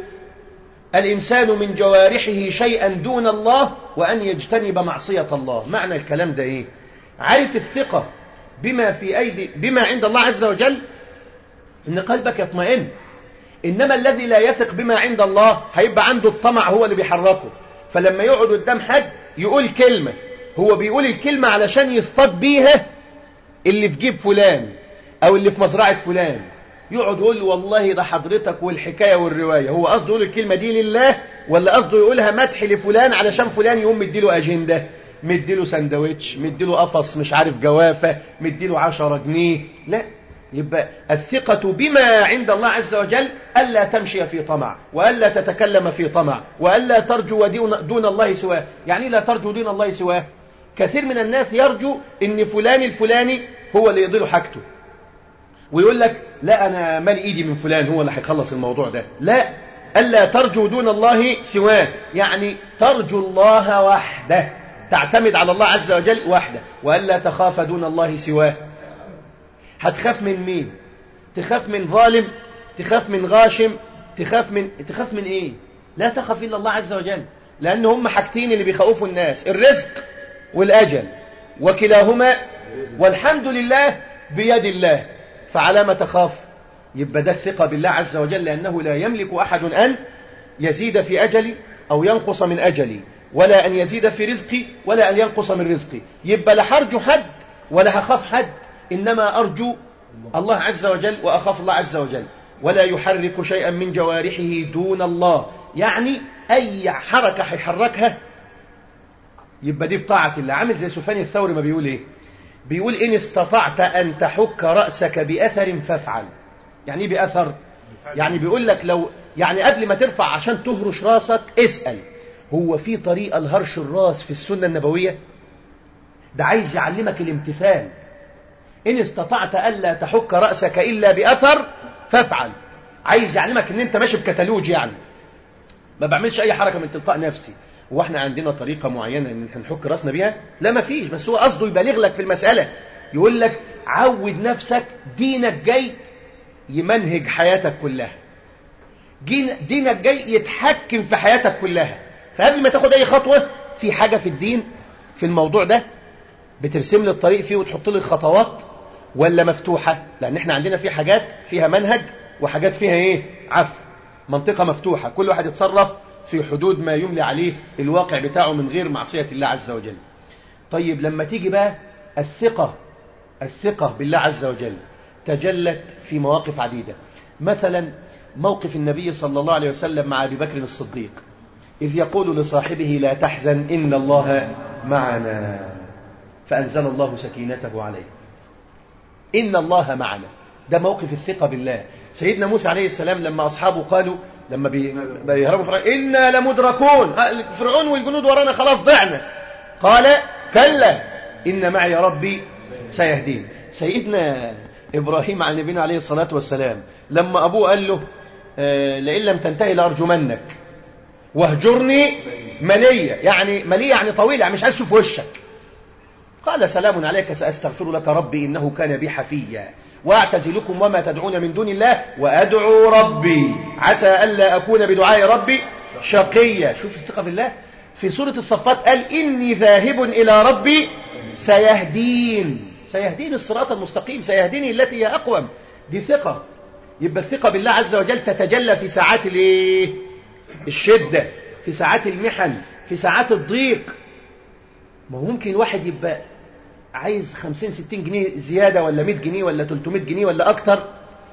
الإنسان من جوارحه شيئا دون الله وأن يجتنب معصية الله معنى الكلام ده إيه عارف الثقة بما في أيدي بما عند الله عز وجل إن قلبك يطمئن إنما الذي لا يثق بما عند الله هيبقى عنده الطمع هو اللي بيحركه فلما يقعد قدام حد يقول كلمة هو بيقول الكلمة علشان يصطاد بيها اللي في جيب فلان او اللي في مزرعة فلان يقعد يقول له والله ده حضرتك والحكاية والرواية هو قصده يقول الكلمة دي لله ولا قصده يقولها مدح لفلان علشان فلان يقوم مديله أجندة مديله سندوتش مديله قفص مش عارف جوافة مديله عشرة جنيه لا يبقى الثقة بما عند الله عز وجل ألا تمشي في طمع وألا تتكلم في طمع وألا ترجو دون الله سواه يعني لا ترجو دون الله سواه كثير من الناس يرجو ان فلان الفلاني هو اللي يقضي له حاجته ويقول لك لا انا مال ايدي من فلان هو اللي هيخلص الموضوع ده لا الا ترجو دون الله سواه يعني ترجو الله وحده تعتمد على الله عز وجل وحده والا تخاف دون الله سواه هتخاف من مين تخاف من ظالم تخاف من غاشم تخاف من تخاف من ايه لا تخاف الا الله عز وجل لان هم حاجتين اللي بيخوفوا الناس الرزق والأجل وكلاهما والحمد لله بيد الله فعلى ما تخاف يبقى ده الثقة بالله عز وجل لأنه لا يملك أحد أن يزيد في أجلي أو ينقص من أجلي ولا أن يزيد في رزقي ولا أن ينقص من رزقي يبقى لا هرجو حد ولا هخاف حد إنما أرجو الله عز وجل وأخاف الله عز وجل ولا يحرك شيئا من جوارحه دون الله يعني أي حركة هيحركها يبقى دي بطاعة الله عامل زي سفيان الثوري ما بيقول ايه بيقول إن استطعت أن تحك رأسك بأثر فافعل يعني ايه بأثر يعني بيقول لك لو يعني قبل ما ترفع عشان تهرش راسك اسأل هو في طريقة لهرش الراس في السنة النبوية ده عايز يعلمك الامتثال إن استطعت ألا تحك رأسك إلا بأثر فافعل عايز يعلمك ان انت ماشي بكتالوج يعني ما بعملش اي حركة من تلقاء نفسي هو احنا عندنا طريقة معينة ان احنا نحك راسنا بيها لا ما فيش بس هو قصده يبالغ لك في المسألة يقول لك عود نفسك دينك جاي يمنهج حياتك كلها دينك جاي يتحكم في حياتك كلها فقبل ما تاخد اي خطوة في حاجة في الدين في الموضوع ده بترسم لي الطريق فيه وتحط لي الخطوات ولا مفتوحة لأن احنا عندنا في حاجات فيها منهج وحاجات فيها ايه عفو منطقة مفتوحة كل واحد يتصرف في حدود ما يملي عليه الواقع بتاعه من غير معصية الله عز وجل طيب لما تيجي بقى الثقة الثقة بالله عز وجل تجلت في مواقف عديدة مثلا موقف النبي صلى الله عليه وسلم مع أبي بكر الصديق إذ يقول لصاحبه لا تحزن إن الله معنا فأنزل الله سكينته عليه إن الله معنا ده موقف الثقة بالله سيدنا موسى عليه السلام لما أصحابه قالوا لما بي- بيهربوا فرعون إنا لمدركون آه، فرعون والجنود ورانا خلاص ضعنا قال كلا إن معي ربي سيهدين سيدنا إبراهيم على نبينا عليه الصلاة والسلام لما أبوه قال له آه، لئن لم تنتهي لأرجمنك واهجرني مليا يعني مليا يعني طويل يعني مش عايز اشوف وشك قال سلام عليك سأستغفر لك ربي إنه كان بي حفيا وأعتزلكم وما تدعون من دون الله وأدعو ربي عسى ألا أكون بدعاء ربي شقيا شوف الثقة بالله في سورة الصفات قال إني ذاهب إلى ربي سيهدين سيهدين الصراط المستقيم سيهديني التي هي أقوم دي ثقة يبقى الثقة بالله عز وجل تتجلى في ساعات الايه الشدة في ساعات المحن في ساعات الضيق ما هو ممكن واحد يبقى عايز 50 60 جنيه زيادة ولا 100 جنيه ولا 300 جنيه ولا أكتر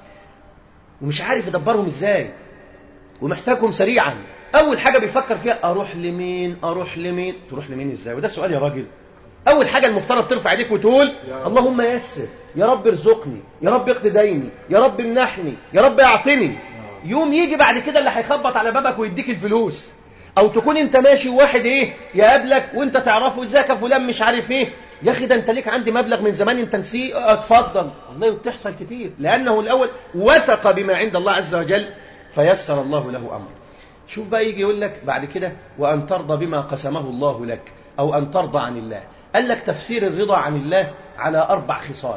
ومش عارف يدبرهم ازاي ومحتاجهم سريعا أول حاجة بيفكر فيها أروح لمين أروح لمين تروح لمين ازاي وده سؤال يا راجل أول حاجة المفترض ترفع ايديك وتقول اللهم يسر يا رب ارزقني يا رب اقضي ديني يا رب امنحني يا رب اعطني يوم يجي بعد كده اللي هيخبط على بابك ويديك الفلوس او تكون انت ماشي وواحد ايه يقابلك وانت تعرفه ازيك يا فلان مش عارف ايه يا اخي ده انت ليك عندي مبلغ من زمان انت نسيه اه، اتفضل والله بتحصل كتير لانه الاول وثق بما عند الله عز وجل فيسر الله له امره شوف بقى يجي يقول لك بعد كده وان ترضى بما قسمه الله لك او ان ترضى عن الله قال لك تفسير الرضا عن الله على اربع خصال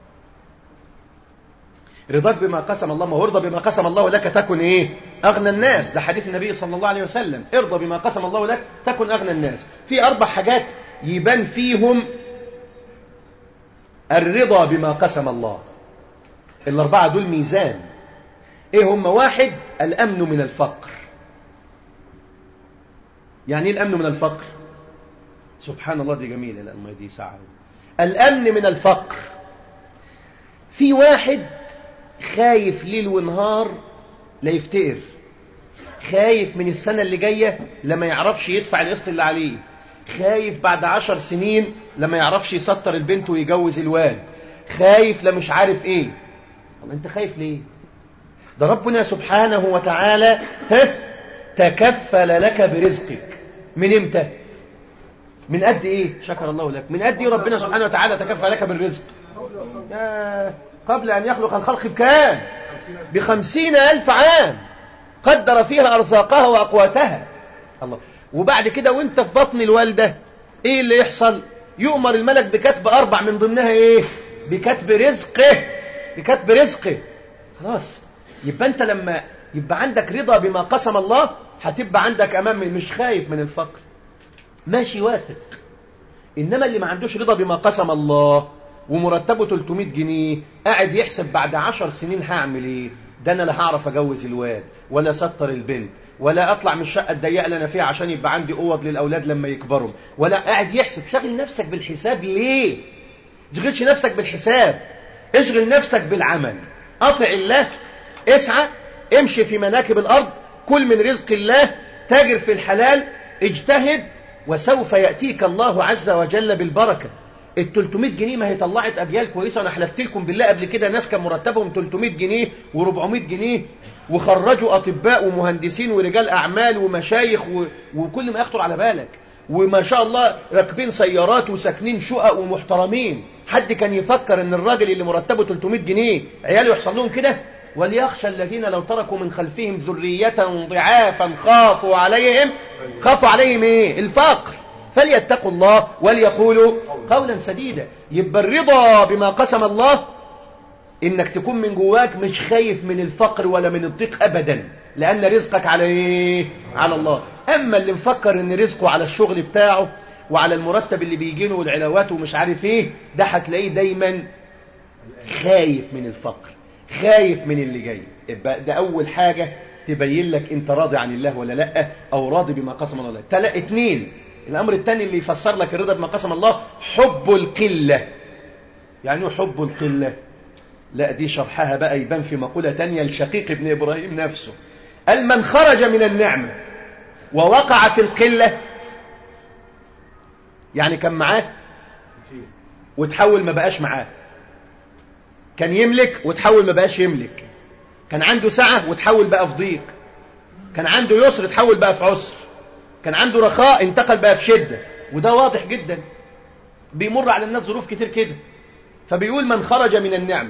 رضاك بما قسم الله ما هو ارضى بما قسم الله لك تكن ايه اغنى الناس ده حديث النبي صلى الله عليه وسلم ارضى بما قسم الله لك تكن اغنى الناس في اربع حاجات يبان فيهم الرضا بما قسم الله الاربعه دول ميزان ايه هم واحد الامن من الفقر يعني ايه الامن من الفقر سبحان الله دي جميله الامه دي ساعه الامن من الفقر في واحد خايف ليل ونهار لا يفتقر خايف من السنة اللي جاية لما يعرفش يدفع القسط اللي عليه خايف بعد عشر سنين لما يعرفش يسطر البنت ويجوز الواد خايف لا مش عارف ايه طب انت خايف ليه ده ربنا سبحانه وتعالى ها تكفل لك برزقك من امتى من قد ايه شكر الله لك من قد ايه ربنا سبحانه وتعالى تكفل لك بالرزق يا قبل أن يخلق الخلق بكام بخمسين ألف عام قدر فيها أرزاقها وأقواتها الله وبعد كده وانت في بطن الوالدة ايه اللي يحصل يؤمر الملك بكتب أربع من ضمنها ايه بكتب رزقه بكتب رزقه خلاص يبقى انت لما يبقى عندك رضا بما قسم الله هتبقى عندك أمام مش خايف من الفقر ماشي واثق إنما اللي ما عندوش رضا بما قسم الله ومرتبه 300 جنيه قاعد يحسب بعد 10 سنين هعمل ايه ده انا لا هعرف اجوز الواد ولا ستر البنت ولا اطلع من الشقه الضيقه اللي انا فيها عشان يبقى عندي اوض للاولاد لما يكبروا ولا قاعد يحسب شغل نفسك بالحساب ليه تشغلش نفسك بالحساب اشغل نفسك بالعمل اطع الله اسعى امشي في مناكب الارض كل من رزق الله تاجر في الحلال اجتهد وسوف ياتيك الله عز وجل بالبركه ال 300 جنيه ما هي طلعت اجيال كويسه انا حلفت لكم بالله قبل كده ناس كان مرتبهم 300 جنيه و400 جنيه وخرجوا اطباء ومهندسين ورجال اعمال ومشايخ و... وكل ما يخطر على بالك وما شاء الله راكبين سيارات وساكنين شقق ومحترمين حد كان يفكر ان الراجل اللي مرتبه 300 جنيه عياله يحصل لهم كده وليخشى الذين لو تركوا من خلفهم ذرية ضعافا خافوا عليهم خافوا عليهم ايه الفقر فليتقوا الله وليقولوا قولا سديدا يبقى الرضا بما قسم الله انك تكون من جواك مش خايف من الفقر ولا من الضيق ابدا لان رزقك على ايه على الله اما اللي مفكر ان رزقه على الشغل بتاعه وعلى المرتب اللي بيجيله والعلاوات ومش عارف ايه ده هتلاقيه دايما خايف من الفقر خايف من اللي جاي يبقى ده أول حاجة تبين لك أنت راضي عن الله ولا لأ أو راضي بما قسم الله تلا اتنين الأمر الثاني اللي يفسر لك الرضا بما قسم الله حب القلة يعني إيه حب القلة لا دي شرحها بقى يبان في مقولة تانية لشقيق ابن إبراهيم نفسه قال من خرج من النعمة ووقع في القلة يعني كان معاه وتحول ما بقاش معاه كان يملك وتحول ما بقاش يملك كان عنده سعة وتحول بقى في ضيق كان عنده يسر تحول بقى في عسر كان عنده رخاء انتقل بقى في شدة وده واضح جدا بيمر على الناس ظروف كتير كده فبيقول من خرج من النعمة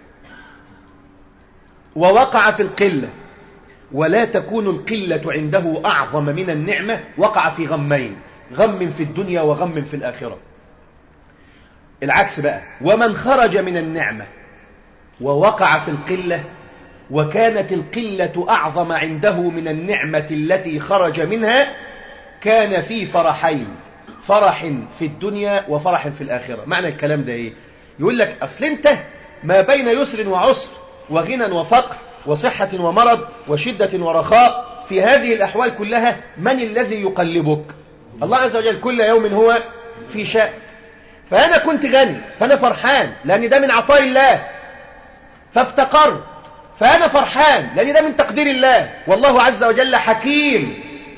ووقع في القلة ولا تكون القلة عنده أعظم من النعمة وقع في غمين غم في الدنيا وغم في الآخرة العكس بقى ومن خرج من النعمة ووقع في القلة وكانت القلة أعظم عنده من النعمة التي خرج منها كان في فرحين فرح في الدنيا وفرح في الآخرة معنى الكلام ده إيه يقول لك أصل أنت ما بين يسر وعسر وغنى وفقر وصحة ومرض وشدة ورخاء في هذه الأحوال كلها من الذي يقلبك الله عز وجل كل يوم هو في شأن فأنا كنت غني فأنا فرحان لأن ده من عطاء الله فافتقرت فأنا فرحان لأن ده من تقدير الله والله عز وجل حكيم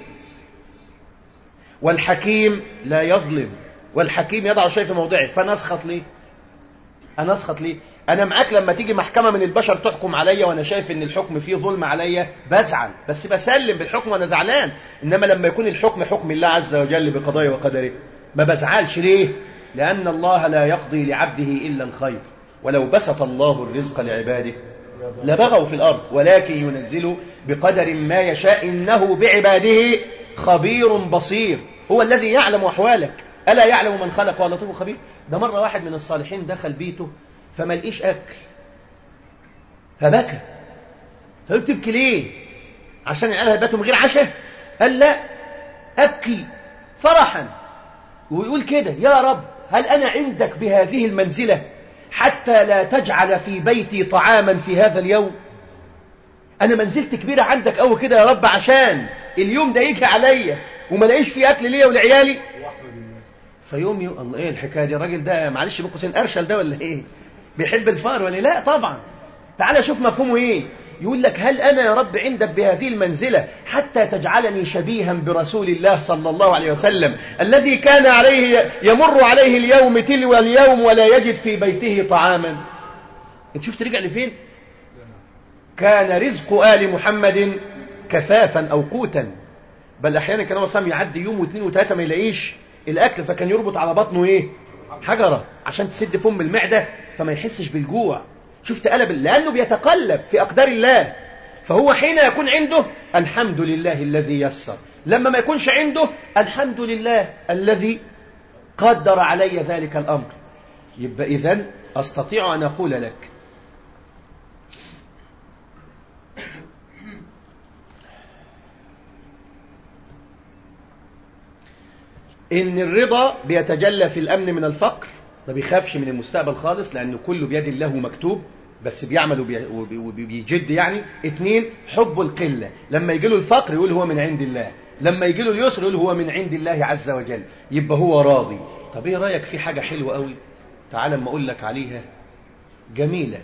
والحكيم لا يظلم والحكيم يضع شيء في موضعه فأنا أسخط ليه أنا أسخط ليه أنا معاك لما تيجي محكمة من البشر تحكم عليا وأنا شايف إن الحكم فيه ظلم عليا بزعل بس بسلم بالحكم وأنا زعلان إنما لما يكون الحكم حكم الله عز وجل بقضائه وقدره ما بزعلش ليه لأن الله لا يقضي لعبده إلا الخير ولو بسط الله الرزق لعباده لبغوا في الأرض ولكن ينزل بقدر ما يشاء إنه بعباده خبير بصير هو الذي يعلم أحوالك ألا يعلم من خلق ولطفه خبير ده مرة واحد من الصالحين دخل بيته فما لقيش أكل فبكى فقلت تبكي ليه عشان العيال هيباتوا من غير عشاء قال لا أبكي فرحا ويقول كده يا رب هل أنا عندك بهذه المنزلة حتى لا تجعل في بيتي طعاما في هذا اليوم أنا منزلتي كبيرة عندك أو كده يا رب عشان اليوم ده يجي عليا وما لاقيش فيه أكل ليا ولعيالي فيوم يوم الله ايه الحكايه دي الراجل ده معلش بين قوسين ارشل ده ولا ايه بيحب الفار ولا لا طبعا تعال شوف مفهومه ايه يقول لك هل انا يا رب عندك بهذه المنزله حتى تجعلني شبيها برسول الله صلى الله عليه وسلم الذي كان عليه يمر عليه اليوم تلو اليوم ولا يجد في بيته طعاما انت شفت رجع لفين كان رزق ال محمد كفافا او قوتا بل احيانا كان هو صام يعدي يوم واثنين وثلاثه ما يلاقيش الاكل فكان يربط على بطنه ايه حجره عشان تسد فم المعده فما يحسش بالجوع شفت قلب لانه بيتقلب في اقدار الله فهو حين يكون عنده الحمد لله الذي يسر لما ما يكونش عنده الحمد لله الذي قدر علي ذلك الامر يبقى اذا استطيع ان اقول لك ان الرضا بيتجلى في الامن من الفقر ما بيخافش من المستقبل خالص لانه كله بيد الله مكتوب بس بيعمل وبي- وبي- وبيجد يعني اتنين حب القلة لما يجي له الفقر يقول هو من عند الله لما يجي له اليسر يقول هو من عند الله عز وجل يبقى هو راضي طب ايه رأيك في حاجة حلوة قوي تعال اما اقول لك عليها جميلة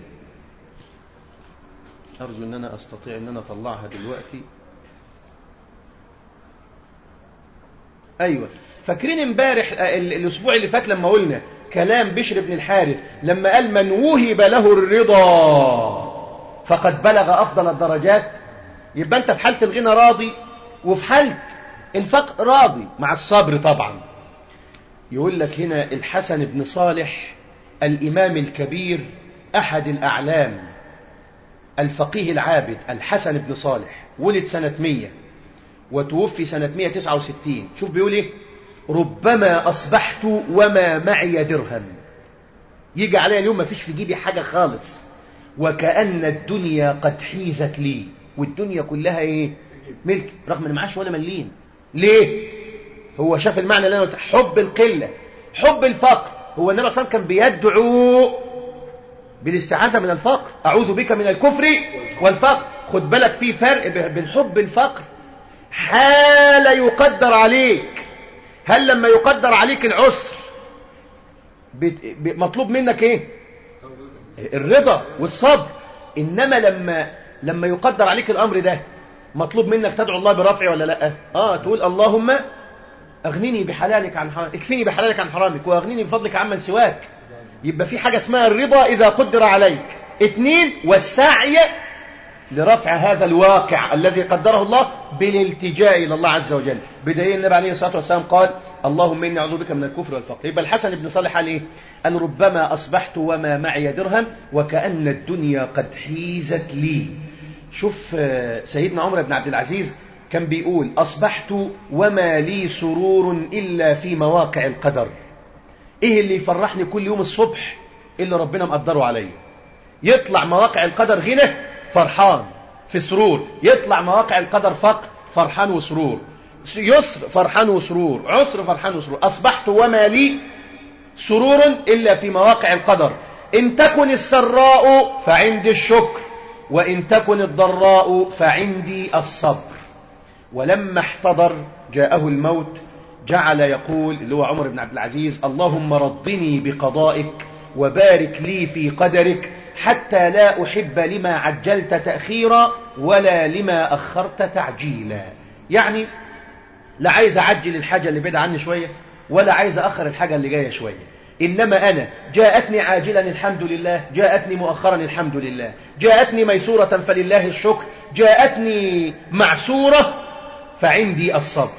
ارجو ان انا استطيع ان انا اطلعها دلوقتي ايوه فاكرين امبارح آه، ال- الاسبوع اللي فات لما قلنا كلام بشر بن الحارث لما قال من وهب له الرضا فقد بلغ افضل الدرجات يبقى انت في حاله الغنى راضي وفي حاله الفقر راضي مع الصبر طبعا يقول لك هنا الحسن بن صالح الامام الكبير احد الاعلام الفقيه العابد الحسن بن صالح ولد سنه 100 وتوفي سنة 169 شوف بيقول ايه ربما أصبحت وما معي درهم يجي عليا اليوم ما فيش في جيبي حاجة خالص وكأن الدنيا قد حيزت لي والدنيا كلها ايه ملك رغم ان معاش ولا مليم ليه هو شاف المعنى اللي انا قلت حب القلة حب الفقر هو النبي صلى الله عليه وسلم كان بيدعو بالاستعاذة من الفقر أعوذ بك من الكفر والفقر خد بالك في فرق بين حب الفقر حال يقدر عليك هل لما يقدر عليك العسر بت- ب- مطلوب منك ايه الرضا والصبر انما لما لما يقدر عليك الامر ده مطلوب منك تدعو الله برفع ولا لا اه تقول اللهم اغنني بحلالك عن حرامك اكفني بحلالك عن حرامك واغنني بفضلك عمن سواك يبقى في حاجه اسمها الرضا اذا قدر عليك اتنين والسعي لرفع هذا الواقع الذي قدره الله بالالتجاء الى الله عز وجل بدليل النبي عليه الصلاه والسلام قال اللهم اني اعوذ بك من الكفر والفقر يبقى الحسن بن صالح قال ايه قال ربما اصبحت وما معي درهم وكان الدنيا قد حيزت لي شوف آه، سيدنا عمر بن عبد العزيز كان بيقول اصبحت وما لي سرور الا في مواقع القدر ايه اللي يفرحني كل يوم الصبح اللي ربنا مقدره عليا يطلع مواقع القدر غنى فرحان في سرور يطلع مواقع القدر فقر فرحان وسرور يسر فرحان وسرور عسر فرحان وسرور أصبحت وما لي سرور إلا في مواقع القدر إن تكن السراء فعندي الشكر وإن تكن الضراء فعندي الصبر ولما احتضر جاءه الموت جعل يقول اللي هو عمر بن عبد العزيز اللهم رضني بقضائك وبارك لي في قدرك حتى لا أحب لما عجلت تأخيرا ولا لما أخرت تعجيلا يعني لا عايز أعجل الحاجة اللي بعيدة عني شوية ولا عايز أخر الحاجة اللي جاية شوية إنما أنا جاءتني عاجلا الحمد لله جاءتني مؤخرا الحمد لله جاءتني ميسورة فلله الشكر جاءتني معسورة فعندي الصبر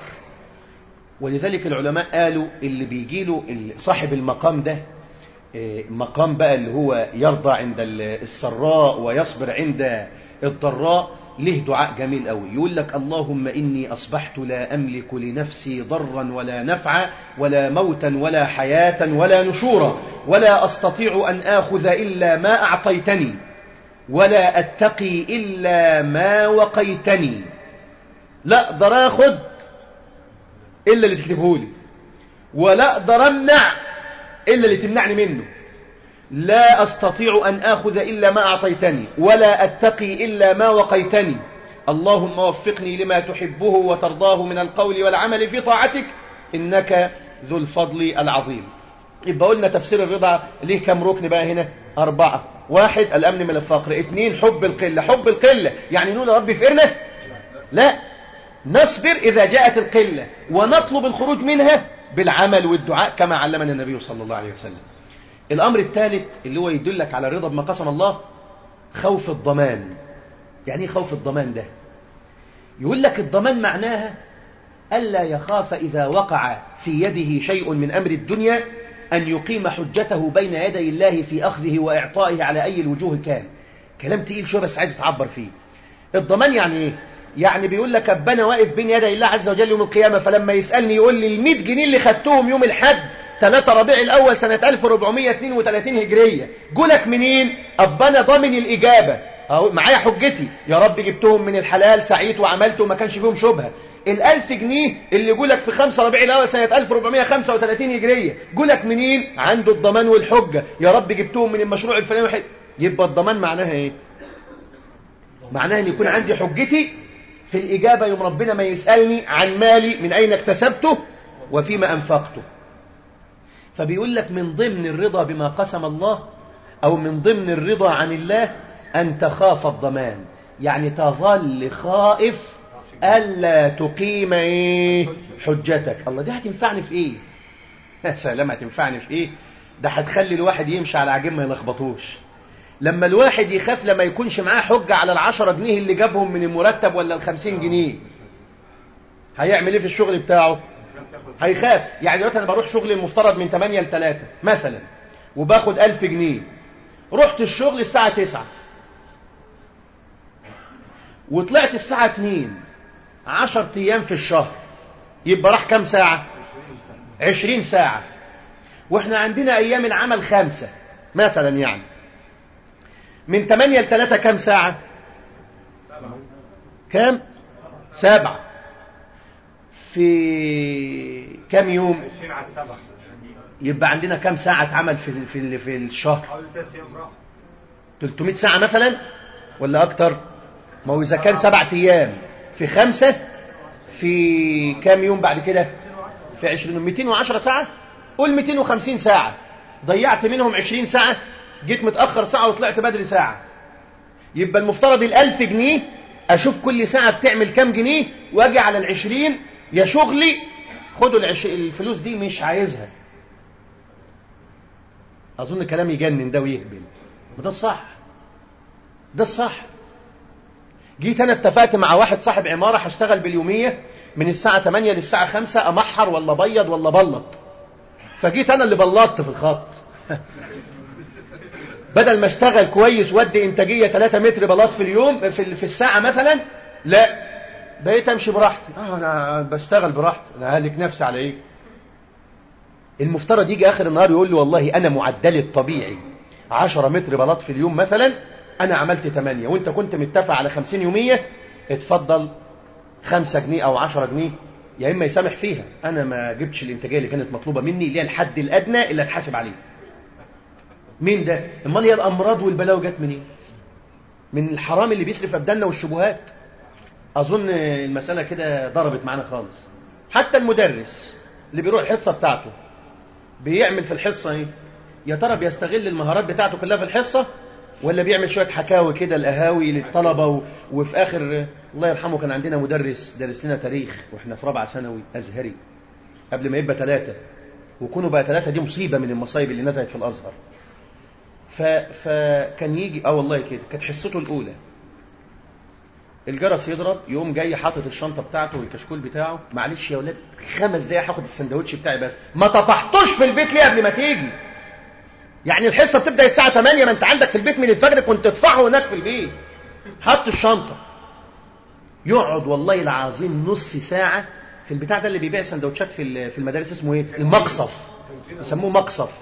ولذلك العلماء قالوا اللي بيجي له صاحب المقام ده إيه، مقام بقى اللي هو يرضى عند السراء ويصبر عند الضراء له دعاء جميل قوي يقول لك اللهم إني أصبحت لا أملك لنفسي ضرا ولا نفعا ولا موتا ولا حياة ولا نشورا ولا أستطيع أن آخذ إلا ما أعطيتني ولا أتقي إلا ما وقيتني لا أقدر آخذ إلا اللي تكتبه لي ولا أقدر أمنع إلا اللي تمنعني منه لا أستطيع أن آخذ إلا ما أعطيتني ولا أتقي إلا ما وقيتني اللهم وفقني لما تحبه وترضاه من القول والعمل في طاعتك إنك ذو الفضل العظيم يبقى قلنا تفسير الرضا ليه كم ركن بقى هنا أربعة واحد الأمن من الفقر اثنين حب القلة حب القلة يعني نقول يا رب فقرنا لا نصبر إذا جاءت القلة ونطلب الخروج منها بالعمل والدعاء كما علمنا النبي صلى الله عليه وسلم الأمر الثالث اللي هو يدلك على الرضا بما قسم الله خوف الضمان يعني ايه خوف الضمان ده يقول لك الضمان معناها ألا يخاف إذا وقع في يده شيء من أمر الدنيا أن يقيم حجته بين يدي الله في أخذه وإعطائه على أي الوجوه كان كلام تقيل شوية بس عايز تعبر فيه الضمان يعني إيه يعني بيقول لك ربنا واقف بين يدي الله عز وجل يوم القيامة فلما يسألني يقول لي ال 100 جنيه اللي خدتهم يوم الحد 3 ربيع الأول سنة 1432 هجرية جولك منين؟ أبانا ضامن الإجابة أهو معايا حجتي يا رب جبتهم من الحلال سعيت وعملت وما كانش فيهم شبهة الألف جنيه اللي جولك في 5 ربيع الأول سنة 1435 هجرية جولك منين؟ عنده الضمان والحجة يا رب جبتهم من المشروع الفلاني واحد يبقى الضمان معناها إيه؟ معناها أن يكون عندي حجتي في الإجابة يوم ربنا ما يسألني عن مالي من أين اكتسبته وفيما أنفقته فبيقول لك من ضمن الرضا بما قسم الله أو من ضمن الرضا عن الله أن تخاف الضمان يعني تظل خائف ألا تقيم إيه حجتك الله دي هتنفعني في إيه يا سلام هتنفعني في إيه ده هتخلي الواحد يمشي على عجين ما يلخبطوش لما الواحد يخاف لما يكونش معاه حجة على العشرة جنيه اللي جابهم من المرتب ولا الخمسين جنيه هيعمل ايه في الشغل بتاعه هيخاف يعني دلوقتي انا بروح شغلي المفترض من 8 ل 3 مثلا وباخد 1000 جنيه رحت الشغل الساعة 9 وطلعت الساعة 2 10 ايام في الشهر يبقى راح كام ساعة 20 ساعة واحنا عندنا ايام العمل خمسة مثلا يعني من 8 ل 3 كام ساعة كام سبعة في كام يوم على السبع يبقى عندنا كام ساعة عمل في في في الشهر حوالي ثلاث ايام راحه 300 ساعة مثلا ولا أكتر ما هو إذا كان سبعة أيام في خمسة في كام يوم بعد كده في 20 210 ساعة قول 250 ساعة ضيعت منهم 20 ساعة جيت متأخر ساعة وطلعت بدري ساعة يبقى المفترض الألف جنيه أشوف كل ساعة بتعمل كام جنيه وأجي على العشرين يا شغلي خدوا العش... الفلوس دي مش عايزها أظن كلام يجنن ده ويهبل وده الصح ده الصح جيت أنا اتفقت مع واحد صاحب عمارة هشتغل باليومية من الساعة 8 للساعة 5 أمحر ولا بيض ولا بلط فجيت أنا اللي بلطت في الخط بدل ما اشتغل كويس ودي انتاجيه 3 متر بلاط في اليوم في في الساعه مثلا لا بقيت امشي براحتي اه انا بشتغل براحتي انا هلك نفسي على ايه المفترض يجي اخر النهار يقول لي والله انا معدلي الطبيعي 10 متر بلاط في اليوم مثلا انا عملت 8 وانت كنت متفق على 50 يوميه اتفضل 5 جنيه او 10 جنيه يا اما يسامح فيها انا ما جبتش الانتاجيه اللي كانت مطلوبه مني اللي هي الحد الادنى اللي اتحاسب عليه مين ده امال هي الامراض والبلاوي جت منين من الحرام اللي بيسرف ابداننا والشبهات اظن المساله كده ضربت معانا خالص حتى المدرس اللي بيروح الحصه بتاعته بيعمل في الحصه ايه يا ترى بيستغل المهارات بتاعته كلها في الحصه ولا بيعمل شويه حكاوي كده القهاوي للطلبه و... وفي اخر الله يرحمه كان عندنا مدرس درس لنا تاريخ واحنا في رابعه ثانوي ازهري قبل ما يبقى ثلاثه وكونوا بقى ثلاثه دي مصيبه من المصايب اللي نزلت في الازهر ف... فكان يجي اه والله كده كانت حصته الاولى الجرس يضرب يقوم جاي حاطط الشنطه بتاعته والكشكول بتاعه معلش يا ولاد خمس دقايق هاخد السندوتش بتاعي بس ما طفحتوش في البيت ليه قبل ما تيجي يعني الحصه بتبدا الساعه 8 ما انت عندك في البيت من الفجر كنت تدفعه هناك في البيت حط الشنطه يقعد والله العظيم نص ساعه في البتاع ده اللي بيبيع سندوتشات في في المدارس اسمه ايه المقصف يسموه مقصف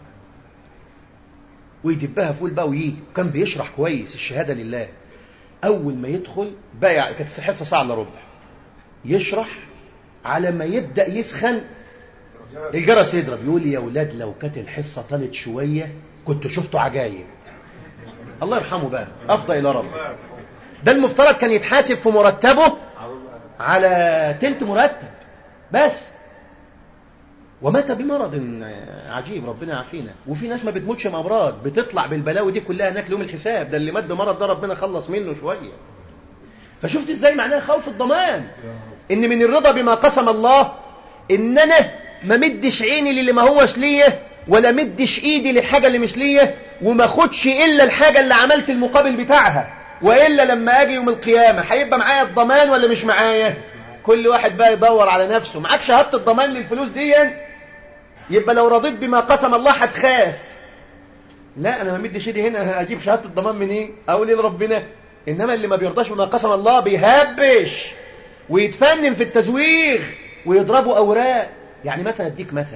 ويدبها فول بقى ويجي كان بيشرح كويس الشهاده لله اول ما يدخل بقى كانت الحصه ساعه الا ربع يشرح على ما يبدا يسخن الجرس يضرب يقول لي يا اولاد لو كانت الحصه طالت شويه كنت شفتوا عجايب الله يرحمه بقى افضى الى رب ده المفترض كان يتحاسب في مرتبه على تلت مرتب بس ومات بمرض عجيب ربنا يعافينا وفي ناس ما بتموتش بامراض بتطلع بالبلاوي دي كلها هناك يوم الحساب ده اللي مات بمرض ده ربنا خلص منه شويه فشفت ازاي معناها خوف الضمان ان من الرضا بما قسم الله ان انا ما مدش عيني للي ما هوش ليا ولا مدش ايدي للحاجه اللي مش ليا وما خدش الا الحاجه اللي عملت المقابل بتاعها والا لما اجي يوم القيامه هيبقى معايا الضمان ولا مش معايا كل واحد بقى يدور على نفسه معاك شهاده الضمان للفلوس دي يبقى لو رضيت بما قسم الله هتخاف لا انا ما مدش ايدي هنا اجيب شهاده الضمان منين إيه؟ اقول ايه لربنا انما اللي ما بيرضاش بما قسم الله بيهبش ويتفنن في التزويغ ويضربوا اوراق يعني مثلا اديك مثل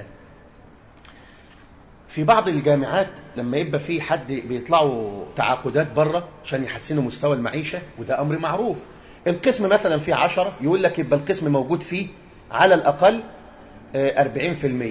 في بعض الجامعات لما يبقى في حد بيطلعوا تعاقدات بره عشان يحسنوا مستوى المعيشه وده امر معروف القسم مثلا فيه عشرة يقول لك يبقى القسم موجود فيه على الاقل 40%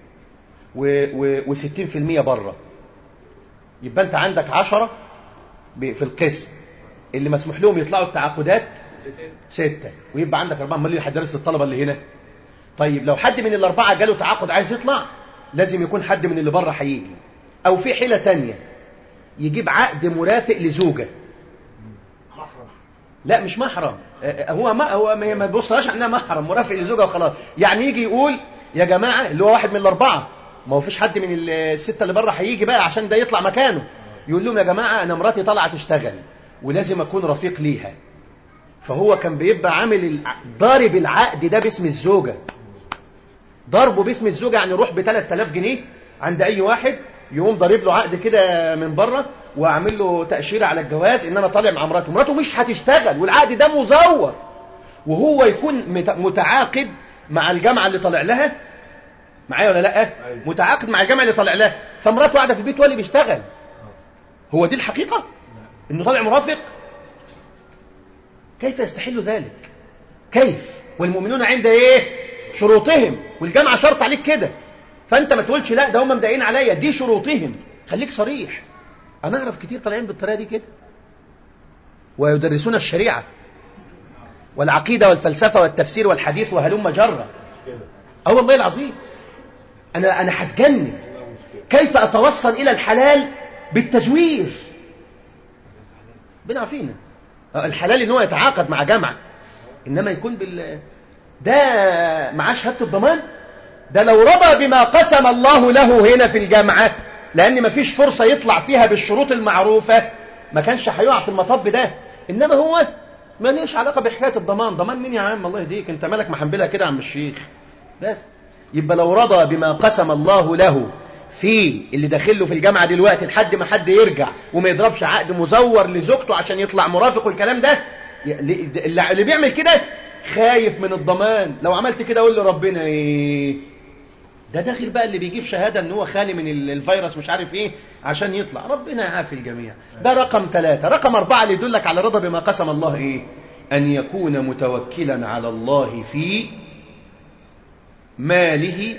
و60% بره يبقى انت عندك عشرة في القسم اللي مسموح لهم يطلعوا التعاقدات ستة ويبقى عندك أربعة امال اللي هيدرس للطلبة اللي هنا طيب لو حد من الأربعة جاله تعاقد عايز يطلع لازم يكون حد من اللي بره هيجي أو في حيلة تانية يجيب عقد مرافق لزوجة محرم لا مش محرم هو ما هو ما تبصهاش انها محرم مرافق لزوجة وخلاص يعني يجي يقول يا جماعة اللي هو واحد من الأربعة ما هو فيش حد من الستة اللي بره هيجي بقى عشان ده يطلع مكانه يقول لهم يا جماعة أنا مراتي طالعة تشتغل ولازم أكون رفيق ليها فهو كان بيبقى عامل ضارب العقد ده باسم الزوجة ضربه باسم الزوجة يعني يروح ب 3000 جنيه عند أي واحد يقوم ضارب له عقد كده من بره واعمل له تأشيرة على الجواز إن أنا طالع مع مراته مراته مش هتشتغل والعقد ده مزور وهو يكون متعاقد مع الجامعة اللي طالع لها معايا ولا لا متعاقد مع الجامعة اللي طالع لها فمراته قاعدة في البيت هو اللي بيشتغل هو دي الحقيقة انه طالع مرافق كيف يستحل ذلك كيف والمؤمنون عند ايه شروطهم والجامعة شرط عليك كده فانت ما تقولش لا ده هم مضايقين عليا دي شروطهم خليك صريح انا اعرف كتير طالعين بالطريقه دي كده ويدرسون الشريعه والعقيده والفلسفه والتفسير والحديث وهلم جره اه والله العظيم انا انا هتجنن كيف اتوصل الى الحلال بالتزوير بنا عارفين الحلال ان هو يتعاقد مع جامعه انما يكون بال ده معاه شهاده الضمان ده لو رضى بما قسم الله له هنا في الجامعه لان مفيش فرصه يطلع فيها بالشروط المعروفه ما كانش هيقع في المطب ده انما هو ما ليش علاقه بحكايه الضمان ضمان مين يا عم الله يهديك انت مالك محنبلها كده يا عم الشيخ بس يبقى لو رضى بما قسم الله له في اللي داخله في الجامعه دلوقتي لحد ما حد يرجع وما يضربش عقد مزور لزوجته عشان يطلع مرافق والكلام ده اللي اللي بيعمل كده خايف من الضمان لو عملت كده اقول لربنا ايه ده ده غير بقى اللي بيجيب شهاده ان هو خالي من ال- الفيروس مش عارف ايه عشان يطلع ربنا يعافي الجميع ده رقم ثلاثة رقم أربعة اللي يدلك على رضا بما قسم الله ايه أن يكون متوكلا على الله في ماله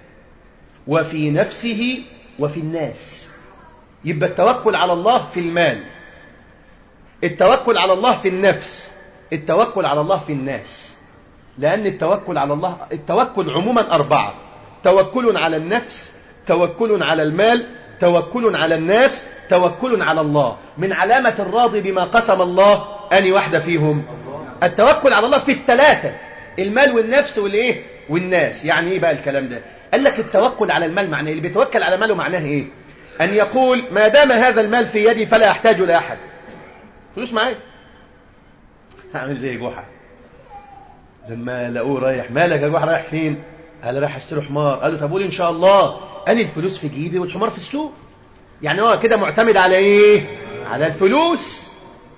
وفي نفسه وفي الناس يبقى التوكل على الله في المال التوكل على الله في النفس التوكل على الله في الناس لأن التوكل على الله التوكل عموما أربعة توكل على النفس توكل على المال توكل على الناس توكل على الله من علامة الراضي بما قسم الله أني واحدة فيهم التوكل على الله في الثلاثة المال والنفس والإيه والناس يعني إيه بقى الكلام ده قال لك التوكل على المال معناه اللي بيتوكل على ماله معناه إيه أن يقول ما دام هذا المال في يدي فلا أحتاج لأحد فلوس معايا هعمل زي جحا لما لقوه رايح مالك يا جحا رايح فين قال رايح اشتري حمار قالوا طب قول ان شاء الله قال الفلوس في جيبي والحمار في السوق يعني هو كده معتمد على ايه على الفلوس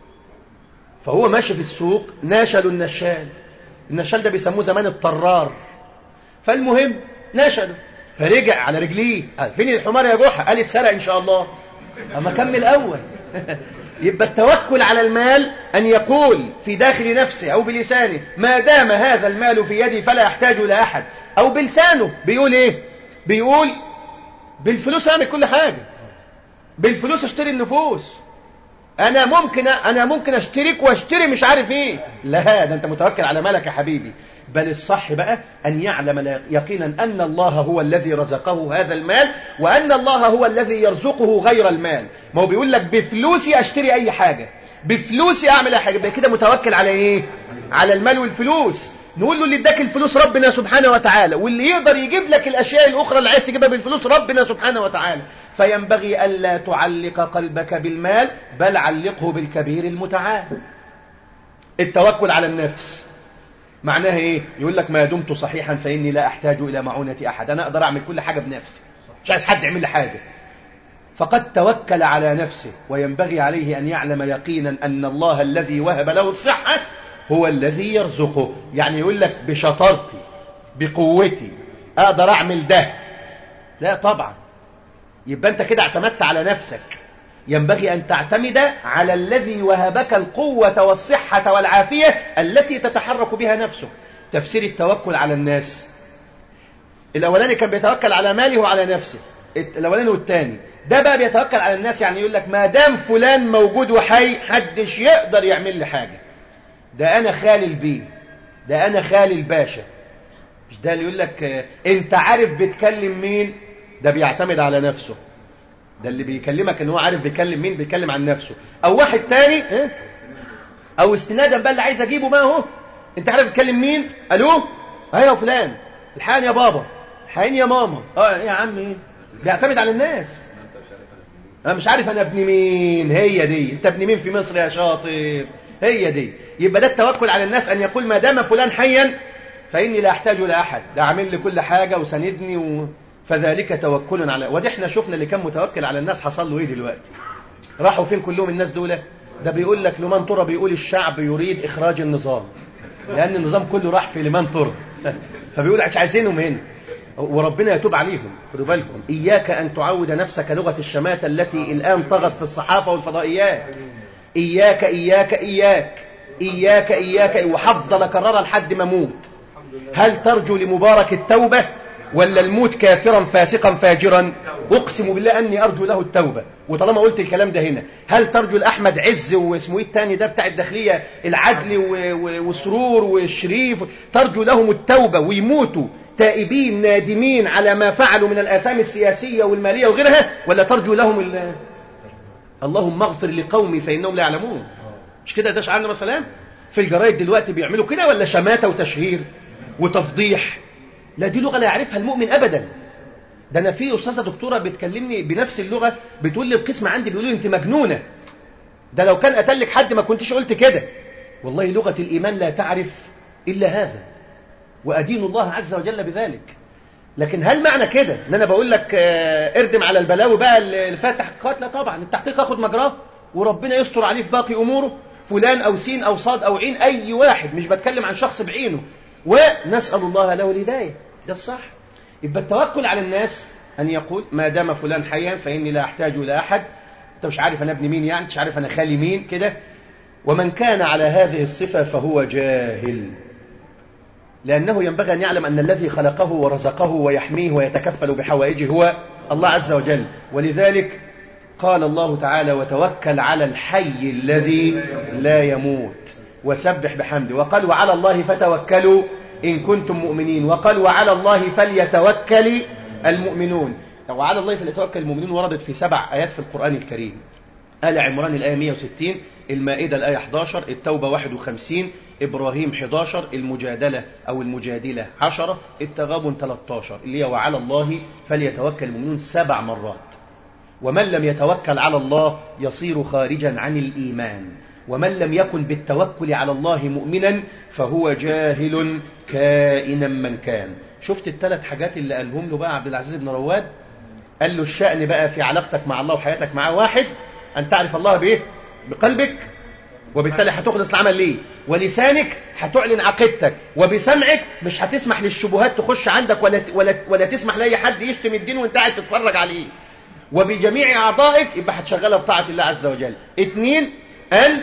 فهو ماشي في السوق ناشل النشال النشال ده بيسموه زمان الطرار فالمهم ناشله فرجع على رجليه قال فين الحمار يا جحا قال اتسرق ان شاء الله اما كمل اول يبقى التوكل على المال أن يقول في داخل نفسه أو بلسانه ما دام هذا المال في يدي فلا يحتاج إلى أحد أو بلسانه بيقول إيه بيقول بالفلوس أعمل كل حاجة بالفلوس اشتري النفوس أنا ممكن أنا ممكن أشترك وأشتري مش عارف إيه لا ده أنت متوكل على مالك يا حبيبي بل الصح بقى أن يعلم يقينا أن الله هو الذي رزقه هذا المال وأن الله هو الذي يرزقه غير المال ما هو بيقول لك بفلوسي أشتري أي حاجة بفلوسي أعمل أي حاجة يبقى كده متوكل على إيه على المال والفلوس نقول له اللي اداك الفلوس ربنا سبحانه وتعالى واللي يقدر يجيب لك الأشياء الأخرى اللي عايز تجيبها بالفلوس ربنا سبحانه وتعالى فينبغي ألا تعلق قلبك بالمال بل علقه بالكبير المتعال التوكل على النفس معناها ايه يقول لك ما دمت صحيحا فاني لا احتاج الى معونه احد انا اقدر اعمل كل حاجه بنفسي مش عايز حد يعمل لي حاجه فقد توكل على نفسه وينبغي عليه ان يعلم يقينا ان الله الذي وهب له الصحه هو الذي يرزقه يعني يقول لك بشطارتي بقوتي اقدر اعمل ده لا طبعا يبقى انت كده اعتمدت على نفسك ينبغي أن تعتمد على الذي وهبك القوة والصحة والعافية التي تتحرك بها نفسك تفسير التوكل على الناس الأولاني كان بيتوكل على ماله وعلى نفسه الأولاني والثاني ده بقى بيتوكل على الناس يعني يقول لك ما دام فلان موجود وحي حدش يقدر يعمل لي حاجة ده أنا خالي البيه ده أنا خالي الباشا مش ده اللي يقول لك أنت عارف بتكلم مين ده بيعتمد على نفسه ده اللي بيكلمك ان هو عارف بيكلم مين بيتكلم عن نفسه او واحد تاني اه؟ او استنادا بقى اللي عايز اجيبه بقى اهو انت عارف بتكلم مين الو ايوه فلان الحقني يا بابا الحقني يا ماما اه يا عم ايه بيعتمد على الناس انا مش عارف انا ابن مين هي دي انت ابن مين في مصر يا شاطر هي دي يبقى ده التوكل على الناس ان يقول ما دام فلان حيا فاني لا احتاج لاحد ده عامل لي كل حاجه وساندني و... فذلك توكل على ودي احنا شفنا اللي كان متوكل على الناس حصل له ايه دلوقتي راحوا فين كلهم الناس دول ده بيقول لك لمن ترى بيقول الشعب يريد اخراج النظام لان النظام كله راح في لمن ترى فبيقول مش عايزينهم هنا وربنا يتوب عليهم خدوا بالكم اياك ان تعود نفسك لغه الشماته التي الان طغت في الصحافه والفضائيات اياك اياك اياك اياك اياك وحفظ اكررها لحد ما اموت هل ترجو لمبارك التوبه ولا الموت كافرا فاسقا فاجرا اقسم بالله اني ارجو له التوبه وطالما قلت الكلام ده هنا هل ترجو لاحمد عز واسمه ايه الثاني ده بتاع الداخليه العدل و- و- والسرور والشريف ترجو لهم التوبه ويموتوا تائبين نادمين على ما فعلوا من الاثام السياسيه والماليه وغيرها ولا ترجو لهم ال- اللهم اغفر لقومي فانهم لا يعلمون مش كده ده شعارنا مثلا في الجرايد دلوقتي بيعملوا كده ولا شماته وتشهير وتفضيح لا دي لغه لا يعرفها المؤمن ابدا ده انا في استاذه دكتوره بتكلمني بنفس اللغه بتقول لي القسم عندي بيقولوا لي انت مجنونه ده لو كان قتلك حد ما كنتش قلت كده والله لغه الايمان لا تعرف الا هذا وادين الله عز وجل بذلك لكن هل معنى كده ان انا بقول لك آه، اردم على البلاوي بقى اللي فيها تحقيقات لا طبعا التحقيق ياخد مجراه وربنا يستر عليه في باقي اموره فلان او سين او صاد او عين اي واحد مش بتكلم عن شخص بعينه ونسال الله له الهدايه ده الصح يبقى التوكل على الناس ان يقول ما دام فلان حيا فاني لا احتاج الى احد انت مش عارف انا ابن مين يعني مش عارف انا خالي مين كده ومن كان على هذه الصفه فهو جاهل لأنه ينبغي أن يعلم أن الذي خلقه ورزقه ويحميه ويتكفل بحوائجه هو الله عز وجل ولذلك قال الله تعالى وتوكل على الحي الذي لا يموت وسبح بحمده وقال وعلى الله فتوكلوا إن كنتم مؤمنين وقال وعلى الله فليتوكل المؤمنون وعلى الله فليتوكل المؤمنون وردت في سبع آيات في القرآن الكريم آل عمران الآية 160 المائدة الآية 11 التوبة 51 إبراهيم 11 المجادلة أو المجادلة 10 التغابن 13 اللي هي وعلى الله فليتوكل المؤمنون سبع مرات ومن لم يتوكل على الله يصير خارجا عن الإيمان ومن لم يكن بالتوكل على الله مؤمنا فهو جاهل كائنا من كان شفت الثلاث حاجات اللي قالهم له بقى عبد العزيز بن رواد قال له الشأن بقى في علاقتك مع الله وحياتك معاه واحد أن تعرف الله بإيه بقلبك وبالتالي هتخلص العمل ليه ولسانك هتعلن عقيدتك وبسمعك مش هتسمح للشبهات تخش عندك ولا ولا ولا تسمح لاي حد يشتم الدين وانت قاعد تتفرج عليه وبجميع اعضائك يبقى هتشغلها في طاعه الله عز وجل اثنين ان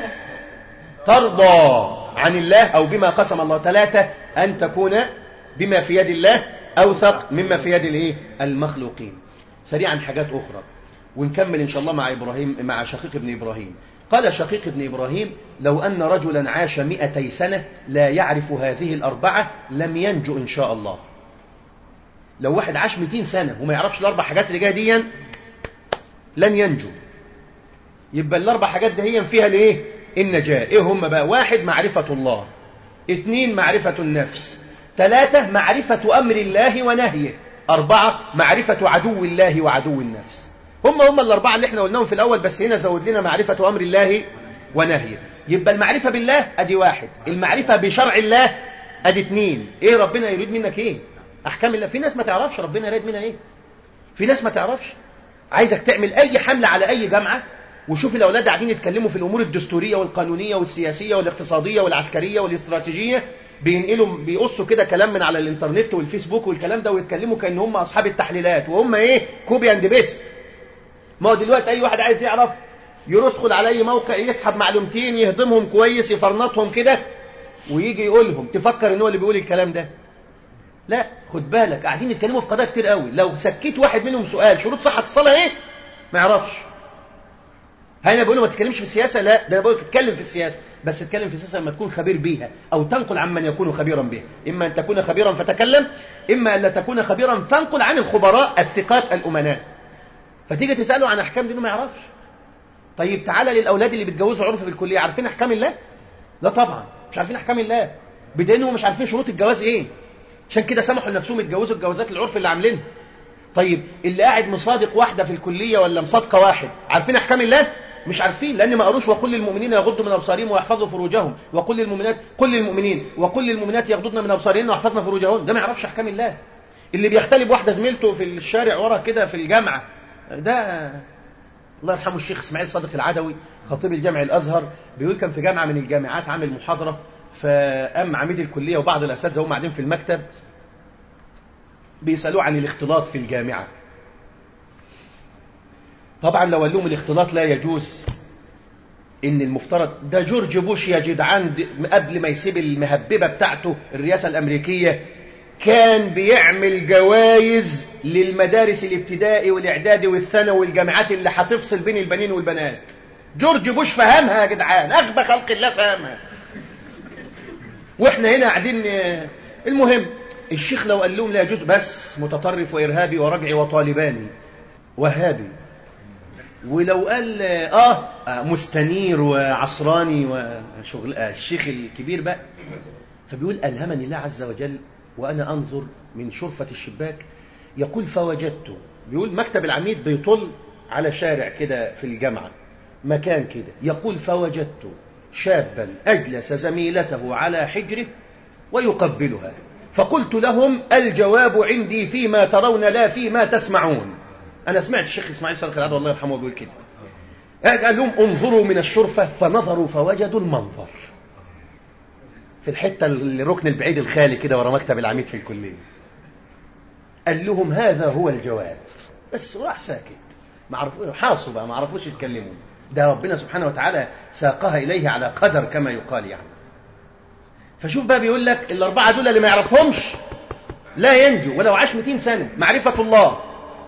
ترضى عن الله او بما قسم الله ثلاثه ان تكون بما في يد الله اوثق مما في يد الايه المخلوقين سريعا حاجات اخرى ونكمل ان شاء الله مع ابراهيم مع شقيق ابن ابراهيم قال شقيق ابن إبراهيم لو أن رجلا عاش مئتي سنة لا يعرف هذه الأربعة لم ينجو إن شاء الله لو واحد عاش 200 سنة وما يعرفش الأربع حاجات اللي جاية دي لن ينجو يبقى الأربع حاجات دي هي فيها الإيه؟ النجاة إيه هم بقى واحد معرفة الله اثنين معرفة النفس ثلاثة معرفة أمر الله ونهيه أربعة معرفة عدو الله وعدو النفس هم هم الأربعة اللي احنا قلناهم في الأول بس هنا زود لنا معرفة أمر الله ونهيه يبقى المعرفة بالله أدي واحد المعرفة بشرع الله أدي اتنين إيه ربنا يريد منك إيه أحكام الله في ناس ما تعرفش ربنا يريد منها إيه في ناس ما تعرفش عايزك تعمل أي حملة على أي جامعة وشوف الأولاد قاعدين يتكلموا في الأمور الدستورية والقانونية والسياسية والاقتصادية والعسكرية والاستراتيجية بينقلوا بيقصوا كده كلام من على الانترنت والفيسبوك والكلام ده ويتكلموا كأن هم أصحاب التحليلات وهم إيه كوبي أند بيست ما هو دلوقتي اي واحد عايز يعرف يدخل على اي موقع يسحب معلومتين يهضمهم كويس يفرنطهم كده ويجي يقولهم تفكر ان هو اللي بيقول الكلام ده لا خد بالك قاعدين يتكلموا في قضايا كتير قوي لو سكيت واحد منهم سؤال شروط صحه الصلاه ايه ما يعرفش هنا بيقولوا ما تتكلمش في السياسه لا ده انا بقول اتكلم في السياسه بس اتكلم في السياسه لما تكون خبير بيها او تنقل عمن يكون خبيرا بها اما ان تكون خبيرا فتكلم اما ان لا تكون خبيرا فانقل عن الخبراء الثقات الامناء فتيجي تساله عن احكام دينه ما يعرفش طيب تعالى للاولاد اللي بيتجوزوا عرف في الكليه عارفين احكام الله لا طبعا مش عارفين احكام الله بدينهم مش عارفين شروط الجواز ايه عشان كده سمحوا لنفسهم يتجوزوا الجوازات العرف اللي عاملينها طيب اللي قاعد مصادق واحده في الكليه ولا مصادقه واحد عارفين احكام الله مش عارفين لان ما قروش وقل للمؤمنين يغضوا من ابصارهم ويحفظوا فروجهم وقل للمؤمنات قل للمؤمنين وقل للمؤمنات يغضضن من ابصارهن ويحفظن فروجهن ده ما يعرفش احكام الله اللي بيختلف واحده زميلته في الشارع ورا كده في الجامعه ده الله يرحمه الشيخ اسماعيل صادق العدوي خطيب الجامع الازهر بيقول كان في جامعه من الجامعات عامل محاضره فقام عميد الكليه وبعض الاساتذه هم قاعدين في المكتب بيسالوه عن الاختلاط في الجامعه طبعا لو قال لهم الاختلاط لا يجوز ان المفترض ده جورج بوش يا جدعان قبل ما يسيب المهببه بتاعته الرئاسه الامريكيه كان بيعمل جوائز للمدارس الابتدائي والاعدادي والثانوي والجامعات اللي هتفصل بين البنين والبنات جورج بوش فهمها يا جدعان اغبى خلق الله فهمها واحنا هنا قاعدين المهم الشيخ لو قال لهم لا يجوز بس متطرف وارهابي ورجعي وطالباني وهابي ولو قال اه مستنير وعصراني وشغل آه الشيخ الكبير بقى فبيقول ألهمني الله عز وجل وأنا أنظر من شرفة الشباك يقول فوجدت بيقول مكتب العميد بيطل على شارع كده في الجامعة مكان كده يقول فوجدت شابا أجلس زميلته على حجره ويقبلها فقلت لهم الجواب عندي فيما ترون لا فيما تسمعون أنا سمعت الشيخ إسماعيل صالح العدو الله يرحمه بيقول كده قال لهم انظروا من الشرفة فنظروا فوجدوا المنظر في الحتة الركن البعيد الخالي كده ورا مكتب العميد في الكلية قال لهم هذا هو الجواب بس راح ساكت ما عرفوش حاصوا بقى ما عرفوش يتكلموا ده ربنا سبحانه وتعالى ساقها إليه على قدر كما يقال يعني فشوف بقى بيقول لك الأربعة دول اللي ما يعرفهمش لا ينجو ولو عاش 200 سنة معرفة الله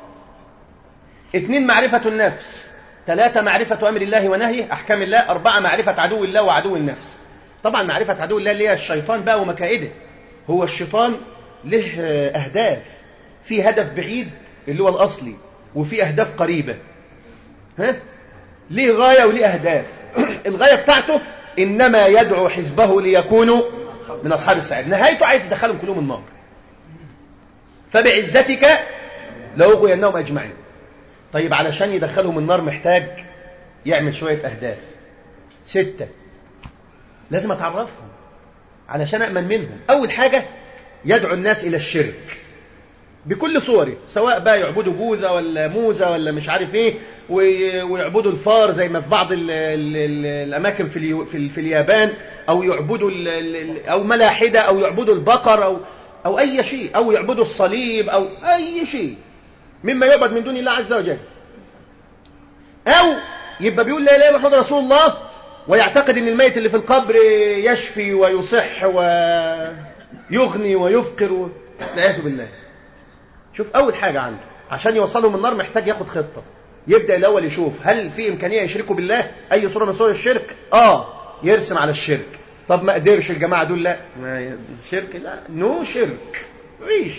اثنين معرفة النفس ثلاثة معرفة أمر الله ونهيه أحكام الله أربعة معرفة عدو الله وعدو النفس طبعا معرفة عدو الله اللي هي الشيطان بقى ومكائده هو الشيطان له أهداف في هدف بعيد اللي هو الأصلي وفي أهداف قريبة ها؟ ليه غاية وليه أهداف الغاية بتاعته إنما يدعو حزبه ليكونوا من أصحاب السعيد نهايته عايز يدخلهم كلهم النار فبعزتك لأغوينهم أجمعين طيب علشان يدخلهم النار محتاج يعمل شوية أهداف ستة لازم أتعرفهم علشان أأمن منهم أول حاجة يدعو الناس إلى الشرك بكل صوره سواء بقى يعبدوا بوذا ولا موزة ولا مش عارف ايه ويعبدوا الفار زي ما في بعض ال ال ال الاماكن في, اليو في, في اليابان او يعبدوا او ملاحده او يعبدوا البقر او او اي شيء او يعبدوا الصليب او اي شيء مما يعبد من دون الله عز وجل او يبقى بيقول لا اله الا محمد رسول الله ويعتقد ان الميت اللي في القبر يشفي ويصح ويغني ويفقر والعياذ بالله شوف اول حاجه عنده عشان يوصلهم النار محتاج ياخد خطه يبدا الاول يشوف هل في امكانيه يشركوا بالله اي صوره من صور الشرك اه يرسم على الشرك طب ما قدرش الجماعه دول لا ما شرك لا نو شرك عيش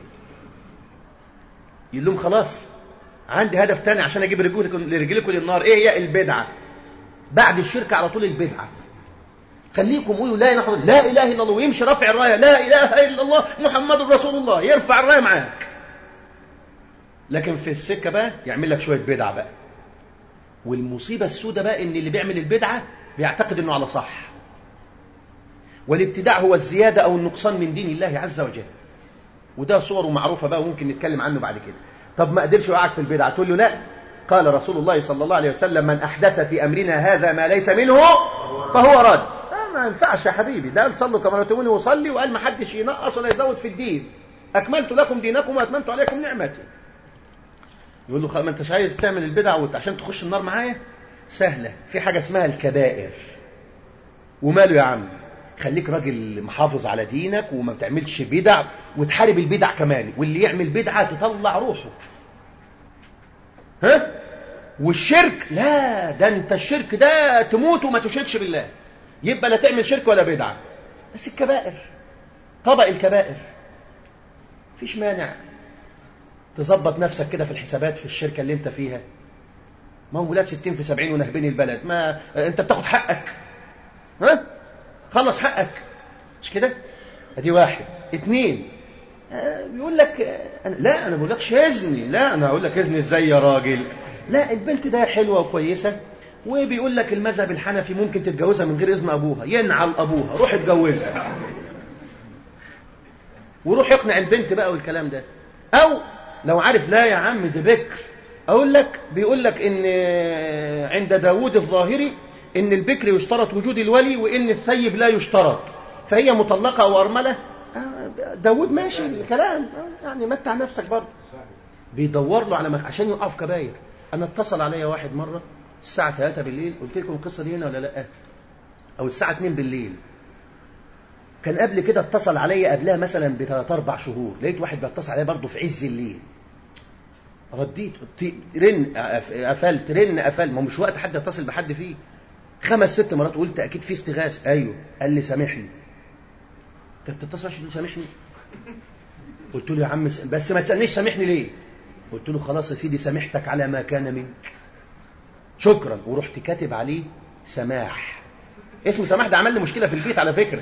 يقول لهم خلاص عندي هدف تاني عشان اجيب رجلكم لرجلكم للنار ايه هي البدعه بعد الشرك على طول البدعه خليكم قولوا لا اله الا لا اله الا الله ويمشي رافع الرايه لا اله الا الله محمد رسول الله يرفع الرايه معاك لكن في السكه بقى يعمل لك شويه بدعه بقى والمصيبه السوداء بقى ان اللي بيعمل البدعه بيعتقد انه على صح والابتداع هو الزياده او النقصان من دين الله عز وجل وده صوره معروفه بقى وممكن نتكلم عنه بعد كده طب ما قدرش يوقعك في البدعه تقول له لا قال رسول الله صلى الله عليه وسلم من احدث في امرنا هذا ما ليس منه فهو رد ما ينفعش يا حبيبي ده صلوا كما رأيتموني وصلي وقال ما حدش ينقص ولا يزود في الدين اكملت لكم دينكم واتممت عليكم نعمتي يقول له ما انتش عايز تعمل البدع عشان تخش النار معايا سهله في حاجه اسمها الكبائر وماله يا عم خليك راجل محافظ على دينك وما بتعملش بدع وتحارب البدع كمان واللي يعمل بدعه تطلع روحه ها والشرك لا ده انت الشرك ده تموت وما تشركش بالله يبقى لا تعمل شرك ولا بدعه بس الكبائر طبق الكبائر مفيش مانع تظبط نفسك كده في الحسابات في الشركه اللي انت فيها ما هم ولاد 60 في 70 ونهبين البلد ما انت بتاخد حقك ها خلص حقك مش كده ادي واحد اتنين آه بيقول لك آه أنا لا انا بقول لكش اذني لا انا اقول لك اذني ازاي يا راجل لا البنت ده حلوه وكويسه وبيقول لك المذهب الحنفي ممكن تتجوزها من غير اذن ابوها ينعل ابوها روح اتجوزها وروح يقنع البنت بقى والكلام ده او لو عارف لا يا عم دي بكر اقول لك بيقول لك ان عند داوود الظاهري ان البكر يشترط وجود الولي وان الثيب لا يشترط فهي مطلقه او ارمله داوود ماشي الكلام يعني متع نفسك برضه بيدور له على مخ... عشان يوقف كباير انا اتصل عليا واحد مره الساعه 3 بالليل قلت لكم القصه دي هنا ولا لا او الساعه 2 بالليل كان قبل كده اتصل عليا قبلها مثلا بثلاث اربع شهور لقيت واحد بيتصل عليا برضه في عز الليل رديت قلت رن أف- قفلت رن قفلت ما هو مش وقت حد يتصل بحد فيه خمس ست مرات قلت اكيد في استغاثه ايوه قال لي سامحني انت بتتصل عشان تقول سامحني قلت له يا عم س- بس ما تسالنيش سامحني ليه قلت له خلاص يا سيدي سامحتك على ما كان منك شكرا ورحت كاتب عليه سماح اسم سماح ده عمل لي مشكله في البيت على فكره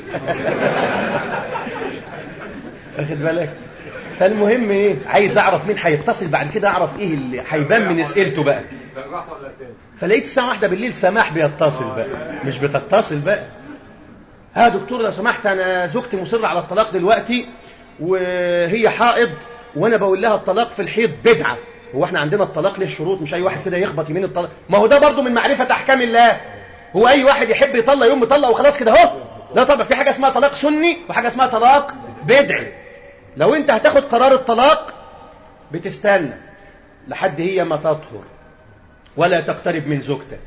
واخد بالك فالمهم ايه عايز اعرف مين هيتصل بعد كده اعرف ايه اللي هيبان من اسئلته بقى الراحة ولا التاني فلقيت الساعه واحدة بالليل سماح بيتصل بقى مش بتتصل بقى ها دكتور لو سمحت انا زوجتي مصره على الطلاق دلوقتي وهي حائض وانا بقول لها الطلاق في الحيض بدعه هو احنا عندنا الطلاق له شروط مش اي واحد كده يخبط يمين الطلاق ما هو ده برضه من معرفه احكام الله هو اي واحد يحب يطلق يوم يطلق وخلاص كده اهو لا طبعا في حاجه اسمها طلاق سني وحاجه اسمها طلاق بدعي لو انت هتاخد قرار الطلاق بتستنى لحد هي ما تطهر ولا تقترب من زوجتك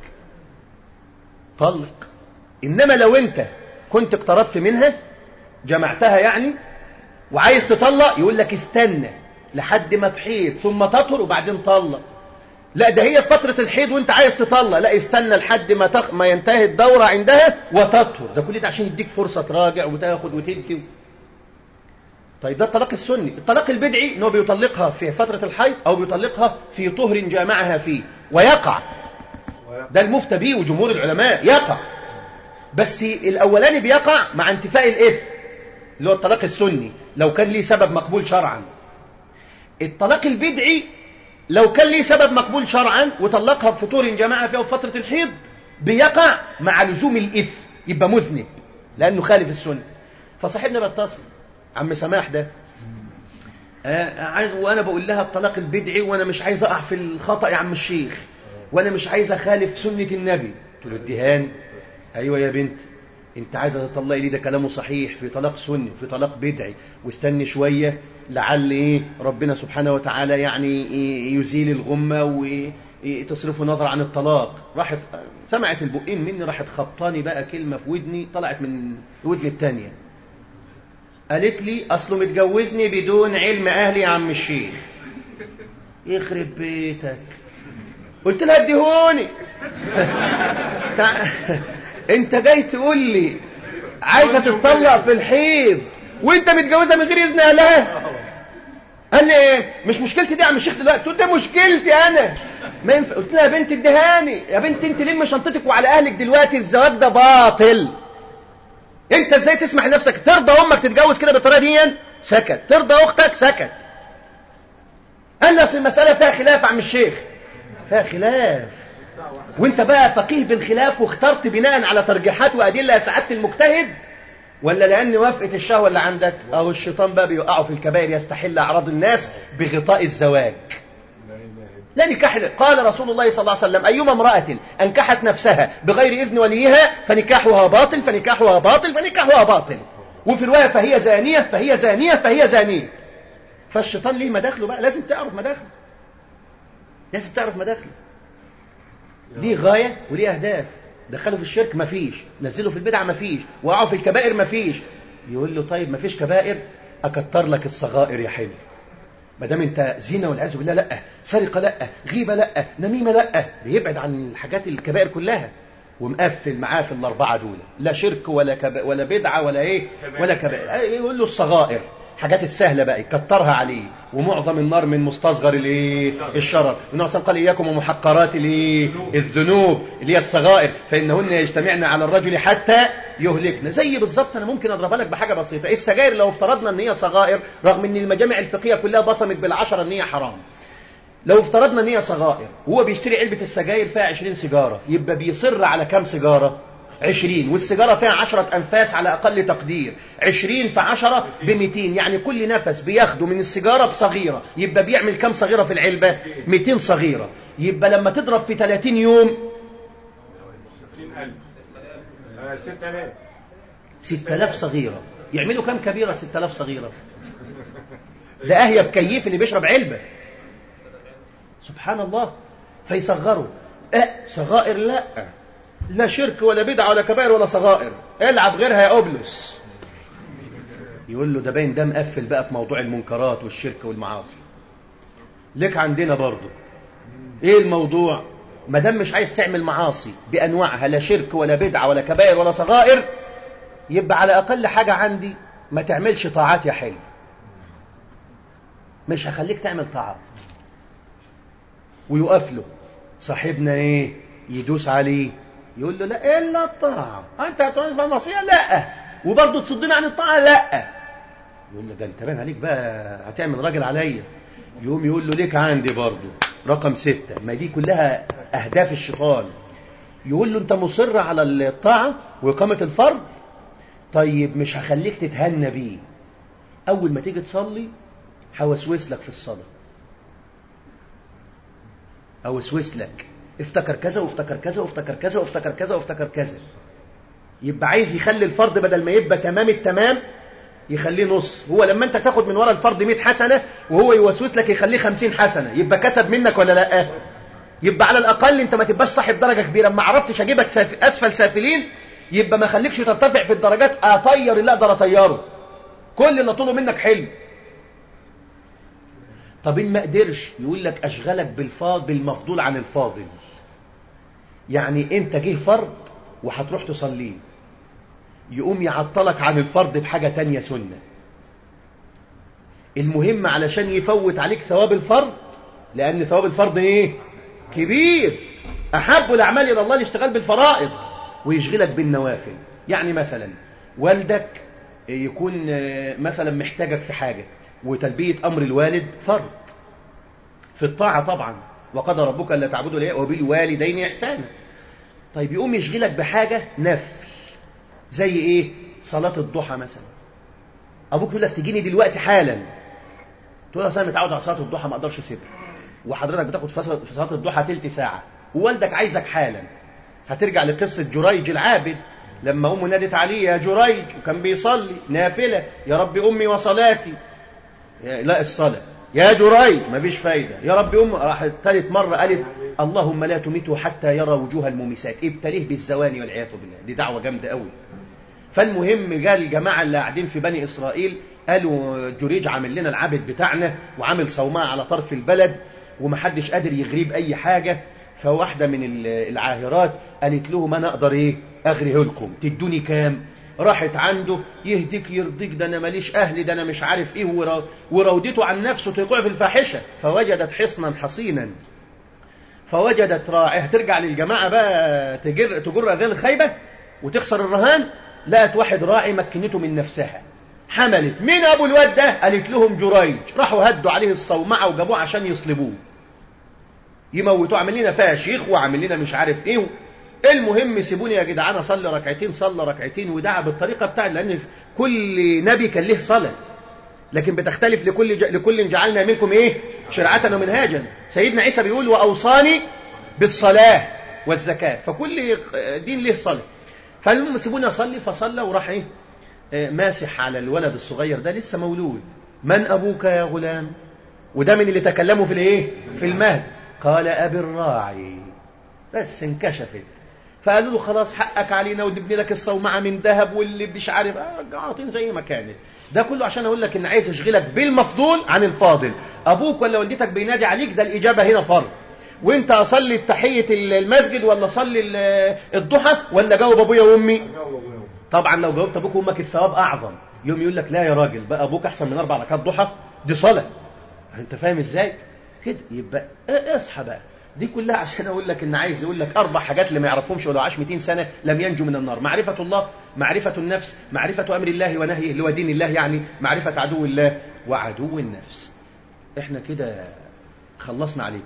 طلق إنما لو أنت كنت اقتربت منها جمعتها يعني وعايز تطلق يقول لك استنى لحد ما تحيض ثم تطهر وبعدين طلق لا ده هي في فترة الحيض وانت عايز تطلق لا استنى لحد ما تخ... ما ينتهي الدورة عندها وتطهر ده كل ده عشان يديك فرصة تراجع وتاخد وتدي طيب ده الطلاق السني الطلاق البدعي انه بيطلقها في فترة الحيض او بيطلقها في طهر جامعها فيه ويقع ده المفتى بيه وجمهور العلماء يقع بس الاولاني بيقع مع انتفاء الاثم اللي هو الطلاق السني لو كان ليه سبب مقبول شرعا الطلاق البدعي لو كان ليه سبب مقبول شرعا وطلقها في طهر جامعها فيها في فترة الحيض بيقع مع لزوم الاثم يبقى مذنب لانه خالف السنه فصاحبنا بيتصل عم سماح ده آه عايز وانا بقول لها الطلاق البدعي وانا مش عايز اقع في الخطا يا عم الشيخ وانا مش عايز اخالف سنه النبي قلت له اديهان ايوه يا بنت انت عايزه تطلقي لي ده كلامه صحيح في طلاق سني وفي طلاق بدعي واستني شويه لعل ايه ربنا سبحانه وتعالى يعني إيه يزيل الغمه وتصرفوا نظر عن الطلاق راحت سمعت البقين مني راحت خبطاني بقى كلمه في ودني طلعت من ودني الثانيه قالت لي اصله متجوزني بدون علم اهلي يا عم الشيخ يخرب بيتك قلت لها اديهوني انت جاي تقول لي عايزه تتطلق في الحيض وانت متجوزها من غير اذن اهلها قال لي ايه مش مشكلتي دي يا عم الشيخ دلوقتي قلت ده مشكلتي انا ما ينفع قلت لها يا بنت اديهاني يا بنت انت لم شنطتك وعلى اهلك دلوقتي الزواج ده باطل انت ازاي تسمح لنفسك ترضى امك تتجوز كده بالطريقه دي سكت ترضى اختك سكت قال لي اصل المساله فيها خلاف يا عم الشيخ فيها خلاف وانت بقى فقيه بالخلاف واخترت بناء على ترجيحات وادله يا سعاده المجتهد ولا لان وافقه الشهوه اللي عندك اهو الشيطان بقى بيوقعه في الكبائر يستحل اعراض الناس بغطاء الزواج لا نكاح قال رسول الله صلى الله عليه وسلم أيما امرأة أنكحت نفسها بغير إذن وليها فنكاحها باطل فنكاحها باطل فنكاحها باطل وفي رواية فهي زانية فهي زانية فهي زانية فالشيطان ليه مداخله بقى لازم تعرف مداخله لازم تعرف مداخله ليه غاية وليه أهداف دخلوا في الشرك مفيش نزلوا في البدع مفيش وقعوا في الكبائر مفيش يقول له طيب مفيش كبائر أكتر لك الصغائر يا حلو ما دام انت زنا والعياذ بالله لا سرقه لا غيبه لا نميمه لا بيبعد عن الحاجات الكبائر كلها ومقفل معاه في الاربعه دول لا شرك ولا كب... ولا بدعه ولا ايه ولا كبائر يقول له الصغائر حاجات السهله بقى يكترها عليه ومعظم النار من مستصغر الايه الشرر النبي صلى قال اياكم ومحقرات الايه الذنوب اللي هي الصغائر فانهن يجتمعن على الرجل حتى يهلكن زي بالظبط انا ممكن اضربها لك بحاجه بسيطه السجاير لو افترضنا ان هي صغائر رغم ان المجامع الفقهيه كلها بصمت بالعشره ان هي حرام لو افترضنا ان هي صغائر وهو بيشتري علبه السجاير فيها 20 سيجاره يبقى بيصر على كام سيجاره عشرين والسيجارة فيها عشرة أنفاس على أقل تقدير عشرين في عشرة بمتين يعني كل نفس بياخده من السيجارة بصغيرة يبقى بيعمل كم صغيرة في العلبة متين صغيرة يبقى لما تضرب في 30 يوم ست آلاف ستة آلاف صغيرة يعملوا كم كبيرة ستة آلاف صغيرة ده أهيب كيف اللي بيشرب علبة سبحان الله فيصغروا أه صغائر لا لا شرك ولا بدعة ولا كبائر ولا صغائر العب غيرها يا أبلس يقول له ده باين ده مقفل بقى في موضوع المنكرات والشرك والمعاصي لك عندنا برضه ايه الموضوع ما دام مش عايز تعمل معاصي بانواعها لا شرك ولا بدعه ولا كبائر ولا صغائر يبقى على اقل حاجه عندي ما تعملش طاعات يا حلو مش هخليك تعمل طاعات ويقف له صاحبنا ايه يدوس عليه يقول له لا الا الطاعه انت هتعمل في المعصيه لا وبرضه تصدني عن الطاعه لا يقول له ده انت باين عليك بقى هتعمل راجل عليا يقوم يقول له ليك عندي برضه رقم ستة ما دي كلها أهداف الشيطان يقول له أنت مصر على الطاعة وإقامة الفرض طيب مش هخليك تتهنى بيه أول ما تيجي تصلي هوسوس لك في الصلاة أوسوس لك افتكر كذا وافتكر كذا وافتكر كذا وافتكر كذا وافتكر كذا يبقى عايز يخلي الفرض بدل ما يبقى تمام التمام يخليه نص هو لما انت تاخد من ورا الفرض 100 حسنه وهو يوسوس لك يخليه 50 حسنه يبقى كسب منك ولا لا يبقى على الاقل انت ما تبقاش صاحب درجه كبيره ما عرفتش اجيبك ساف... اسفل سافلين يبقى ما خليكش ترتفع في الدرجات اطير اللي اقدر اطيره كل اللي طوله منك حلم طب ان ما قدرش يقول لك اشغلك بالفاضل بالمفضول عن الفاضل يعني انت جه فرض وهتروح تصليه يقوم يعطلك عن الفرض بحاجة تانية سنة المهم علشان يفوت عليك ثواب الفرض لأن ثواب الفرض إيه؟ كبير أحب الأعمال إلى الله الاشتغال بالفرائض ويشغلك بالنوافل يعني مثلا والدك يكون مثلا محتاجك في حاجة وتلبية أمر الوالد فرض في الطاعة طبعا وقد ربك ألا تعبدوا ليه وبالوالدين إحسانا طيب يقوم يشغلك بحاجة نفل زي ايه صلاة الضحى مثلا ابوك يقول لك تجيني دلوقتي حالا تقول اصل انا متعود على صلاة الضحى ما اقدرش اسيبها وحضرتك بتاخد في صلاة الضحى تلت ساعة ووالدك عايزك حالا هترجع لقصة جريج العابد لما امه نادت عليه يا جريج وكان بيصلي نافلة يا رب امي وصلاتي لا الصلاة يا جريج مفيش فايدة يا رب أم راحت ثالث مرة قالت اللهم لا تمته حتى يرى وجوه المومسات ابتليه بالزواني والعياذ بالله دي دعوة جامدة قوي فالمهم قال الجماعة اللي قاعدين في بني إسرائيل قالوا جريج عامل لنا العبد بتاعنا وعامل صومعة على طرف البلد ومحدش قادر يغريب أي حاجة فواحدة من العاهرات قالت لهم أنا أقدر إيه أغريه لكم تدوني كام راحت عنده يهديك يرضيك ده انا ماليش اهل ده انا مش عارف ايه ورا وراودته عن نفسه تقع في الفاحشه فوجدت حصنا حصينا فوجدت راعي هترجع للجماعه بقى تجر تجر اذان الخيبه وتخسر الرهان لقت واحد راعي مكنته من نفسها حملت مين ابو الواد ده قالت لهم جريج راحوا هدوا عليه الصومعه وجابوه عشان يصلبوه يموتوه عامل لنا فيها شيخ وعامل لنا مش عارف ايه المهم سيبوني يا جدعان اصلي ركعتين صلى ركعتين ودعا بالطريقه بتاعتي لان كل نبي كان له صلاه لكن بتختلف لكل ج... لكل جعلنا منكم ايه شرعه ومنهاجا سيدنا عيسى بيقول واوصاني بالصلاه والزكاه فكل دين له صلاه فالمهم سيبوني اصلي فصلى وراح ايه ماسح على الولد الصغير ده لسه مولود من ابوك يا غلام وده من اللي تكلموا في الايه في المهد قال ابي الراعي بس انكشفت فقالوا له خلاص حقك علينا ونبني لك الصومعه من ذهب واللي مش عارف عاطين زي ما كانت ده كله عشان اقول لك ان عايز اشغلك بالمفضول عن الفاضل ابوك ولا والدتك بينادي عليك ده الاجابه هنا فرض وانت اصلي تحيه المسجد ولا اصلي الضحى ولا جاوب ابويا وامي طبعا لو جاوبت ابوك وامك الثواب اعظم يوم يقول لك لا يا راجل بقى ابوك احسن من اربع ركعات ضحى دي صلاه انت فاهم ازاي كده يبقى اصحى بقى دي كلها عشان اقول لك ان عايز يقول لك اربع حاجات اللي ما يعرفهمش ولو عاش 200 سنه لم ينجو من النار معرفه الله معرفه النفس معرفه امر الله ونهيه اللي هو دين الله يعني معرفه عدو الله وعدو النفس احنا كده خلصنا عليكم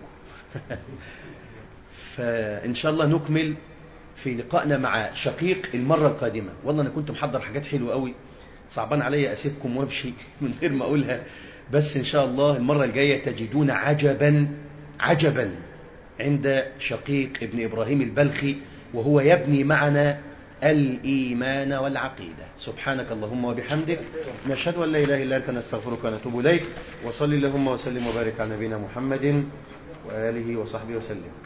فان شاء الله نكمل في لقائنا مع شقيق المره القادمه والله انا كنت محضر حاجات حلوه قوي صعبان عليا اسيبكم وامشي من غير ما اقولها بس ان شاء الله المره الجايه تجدون عجبا عجبا عند شقيق ابن إبراهيم البلخي وهو يبني معنا الإيمان والعقيدة سبحانك اللهم وبحمدك نشهد أن لا إله إلا أنت نستغفرك ونتوب إليك وصل اللهم وسلم وبارك على نبينا محمد وآله وصحبه وسلم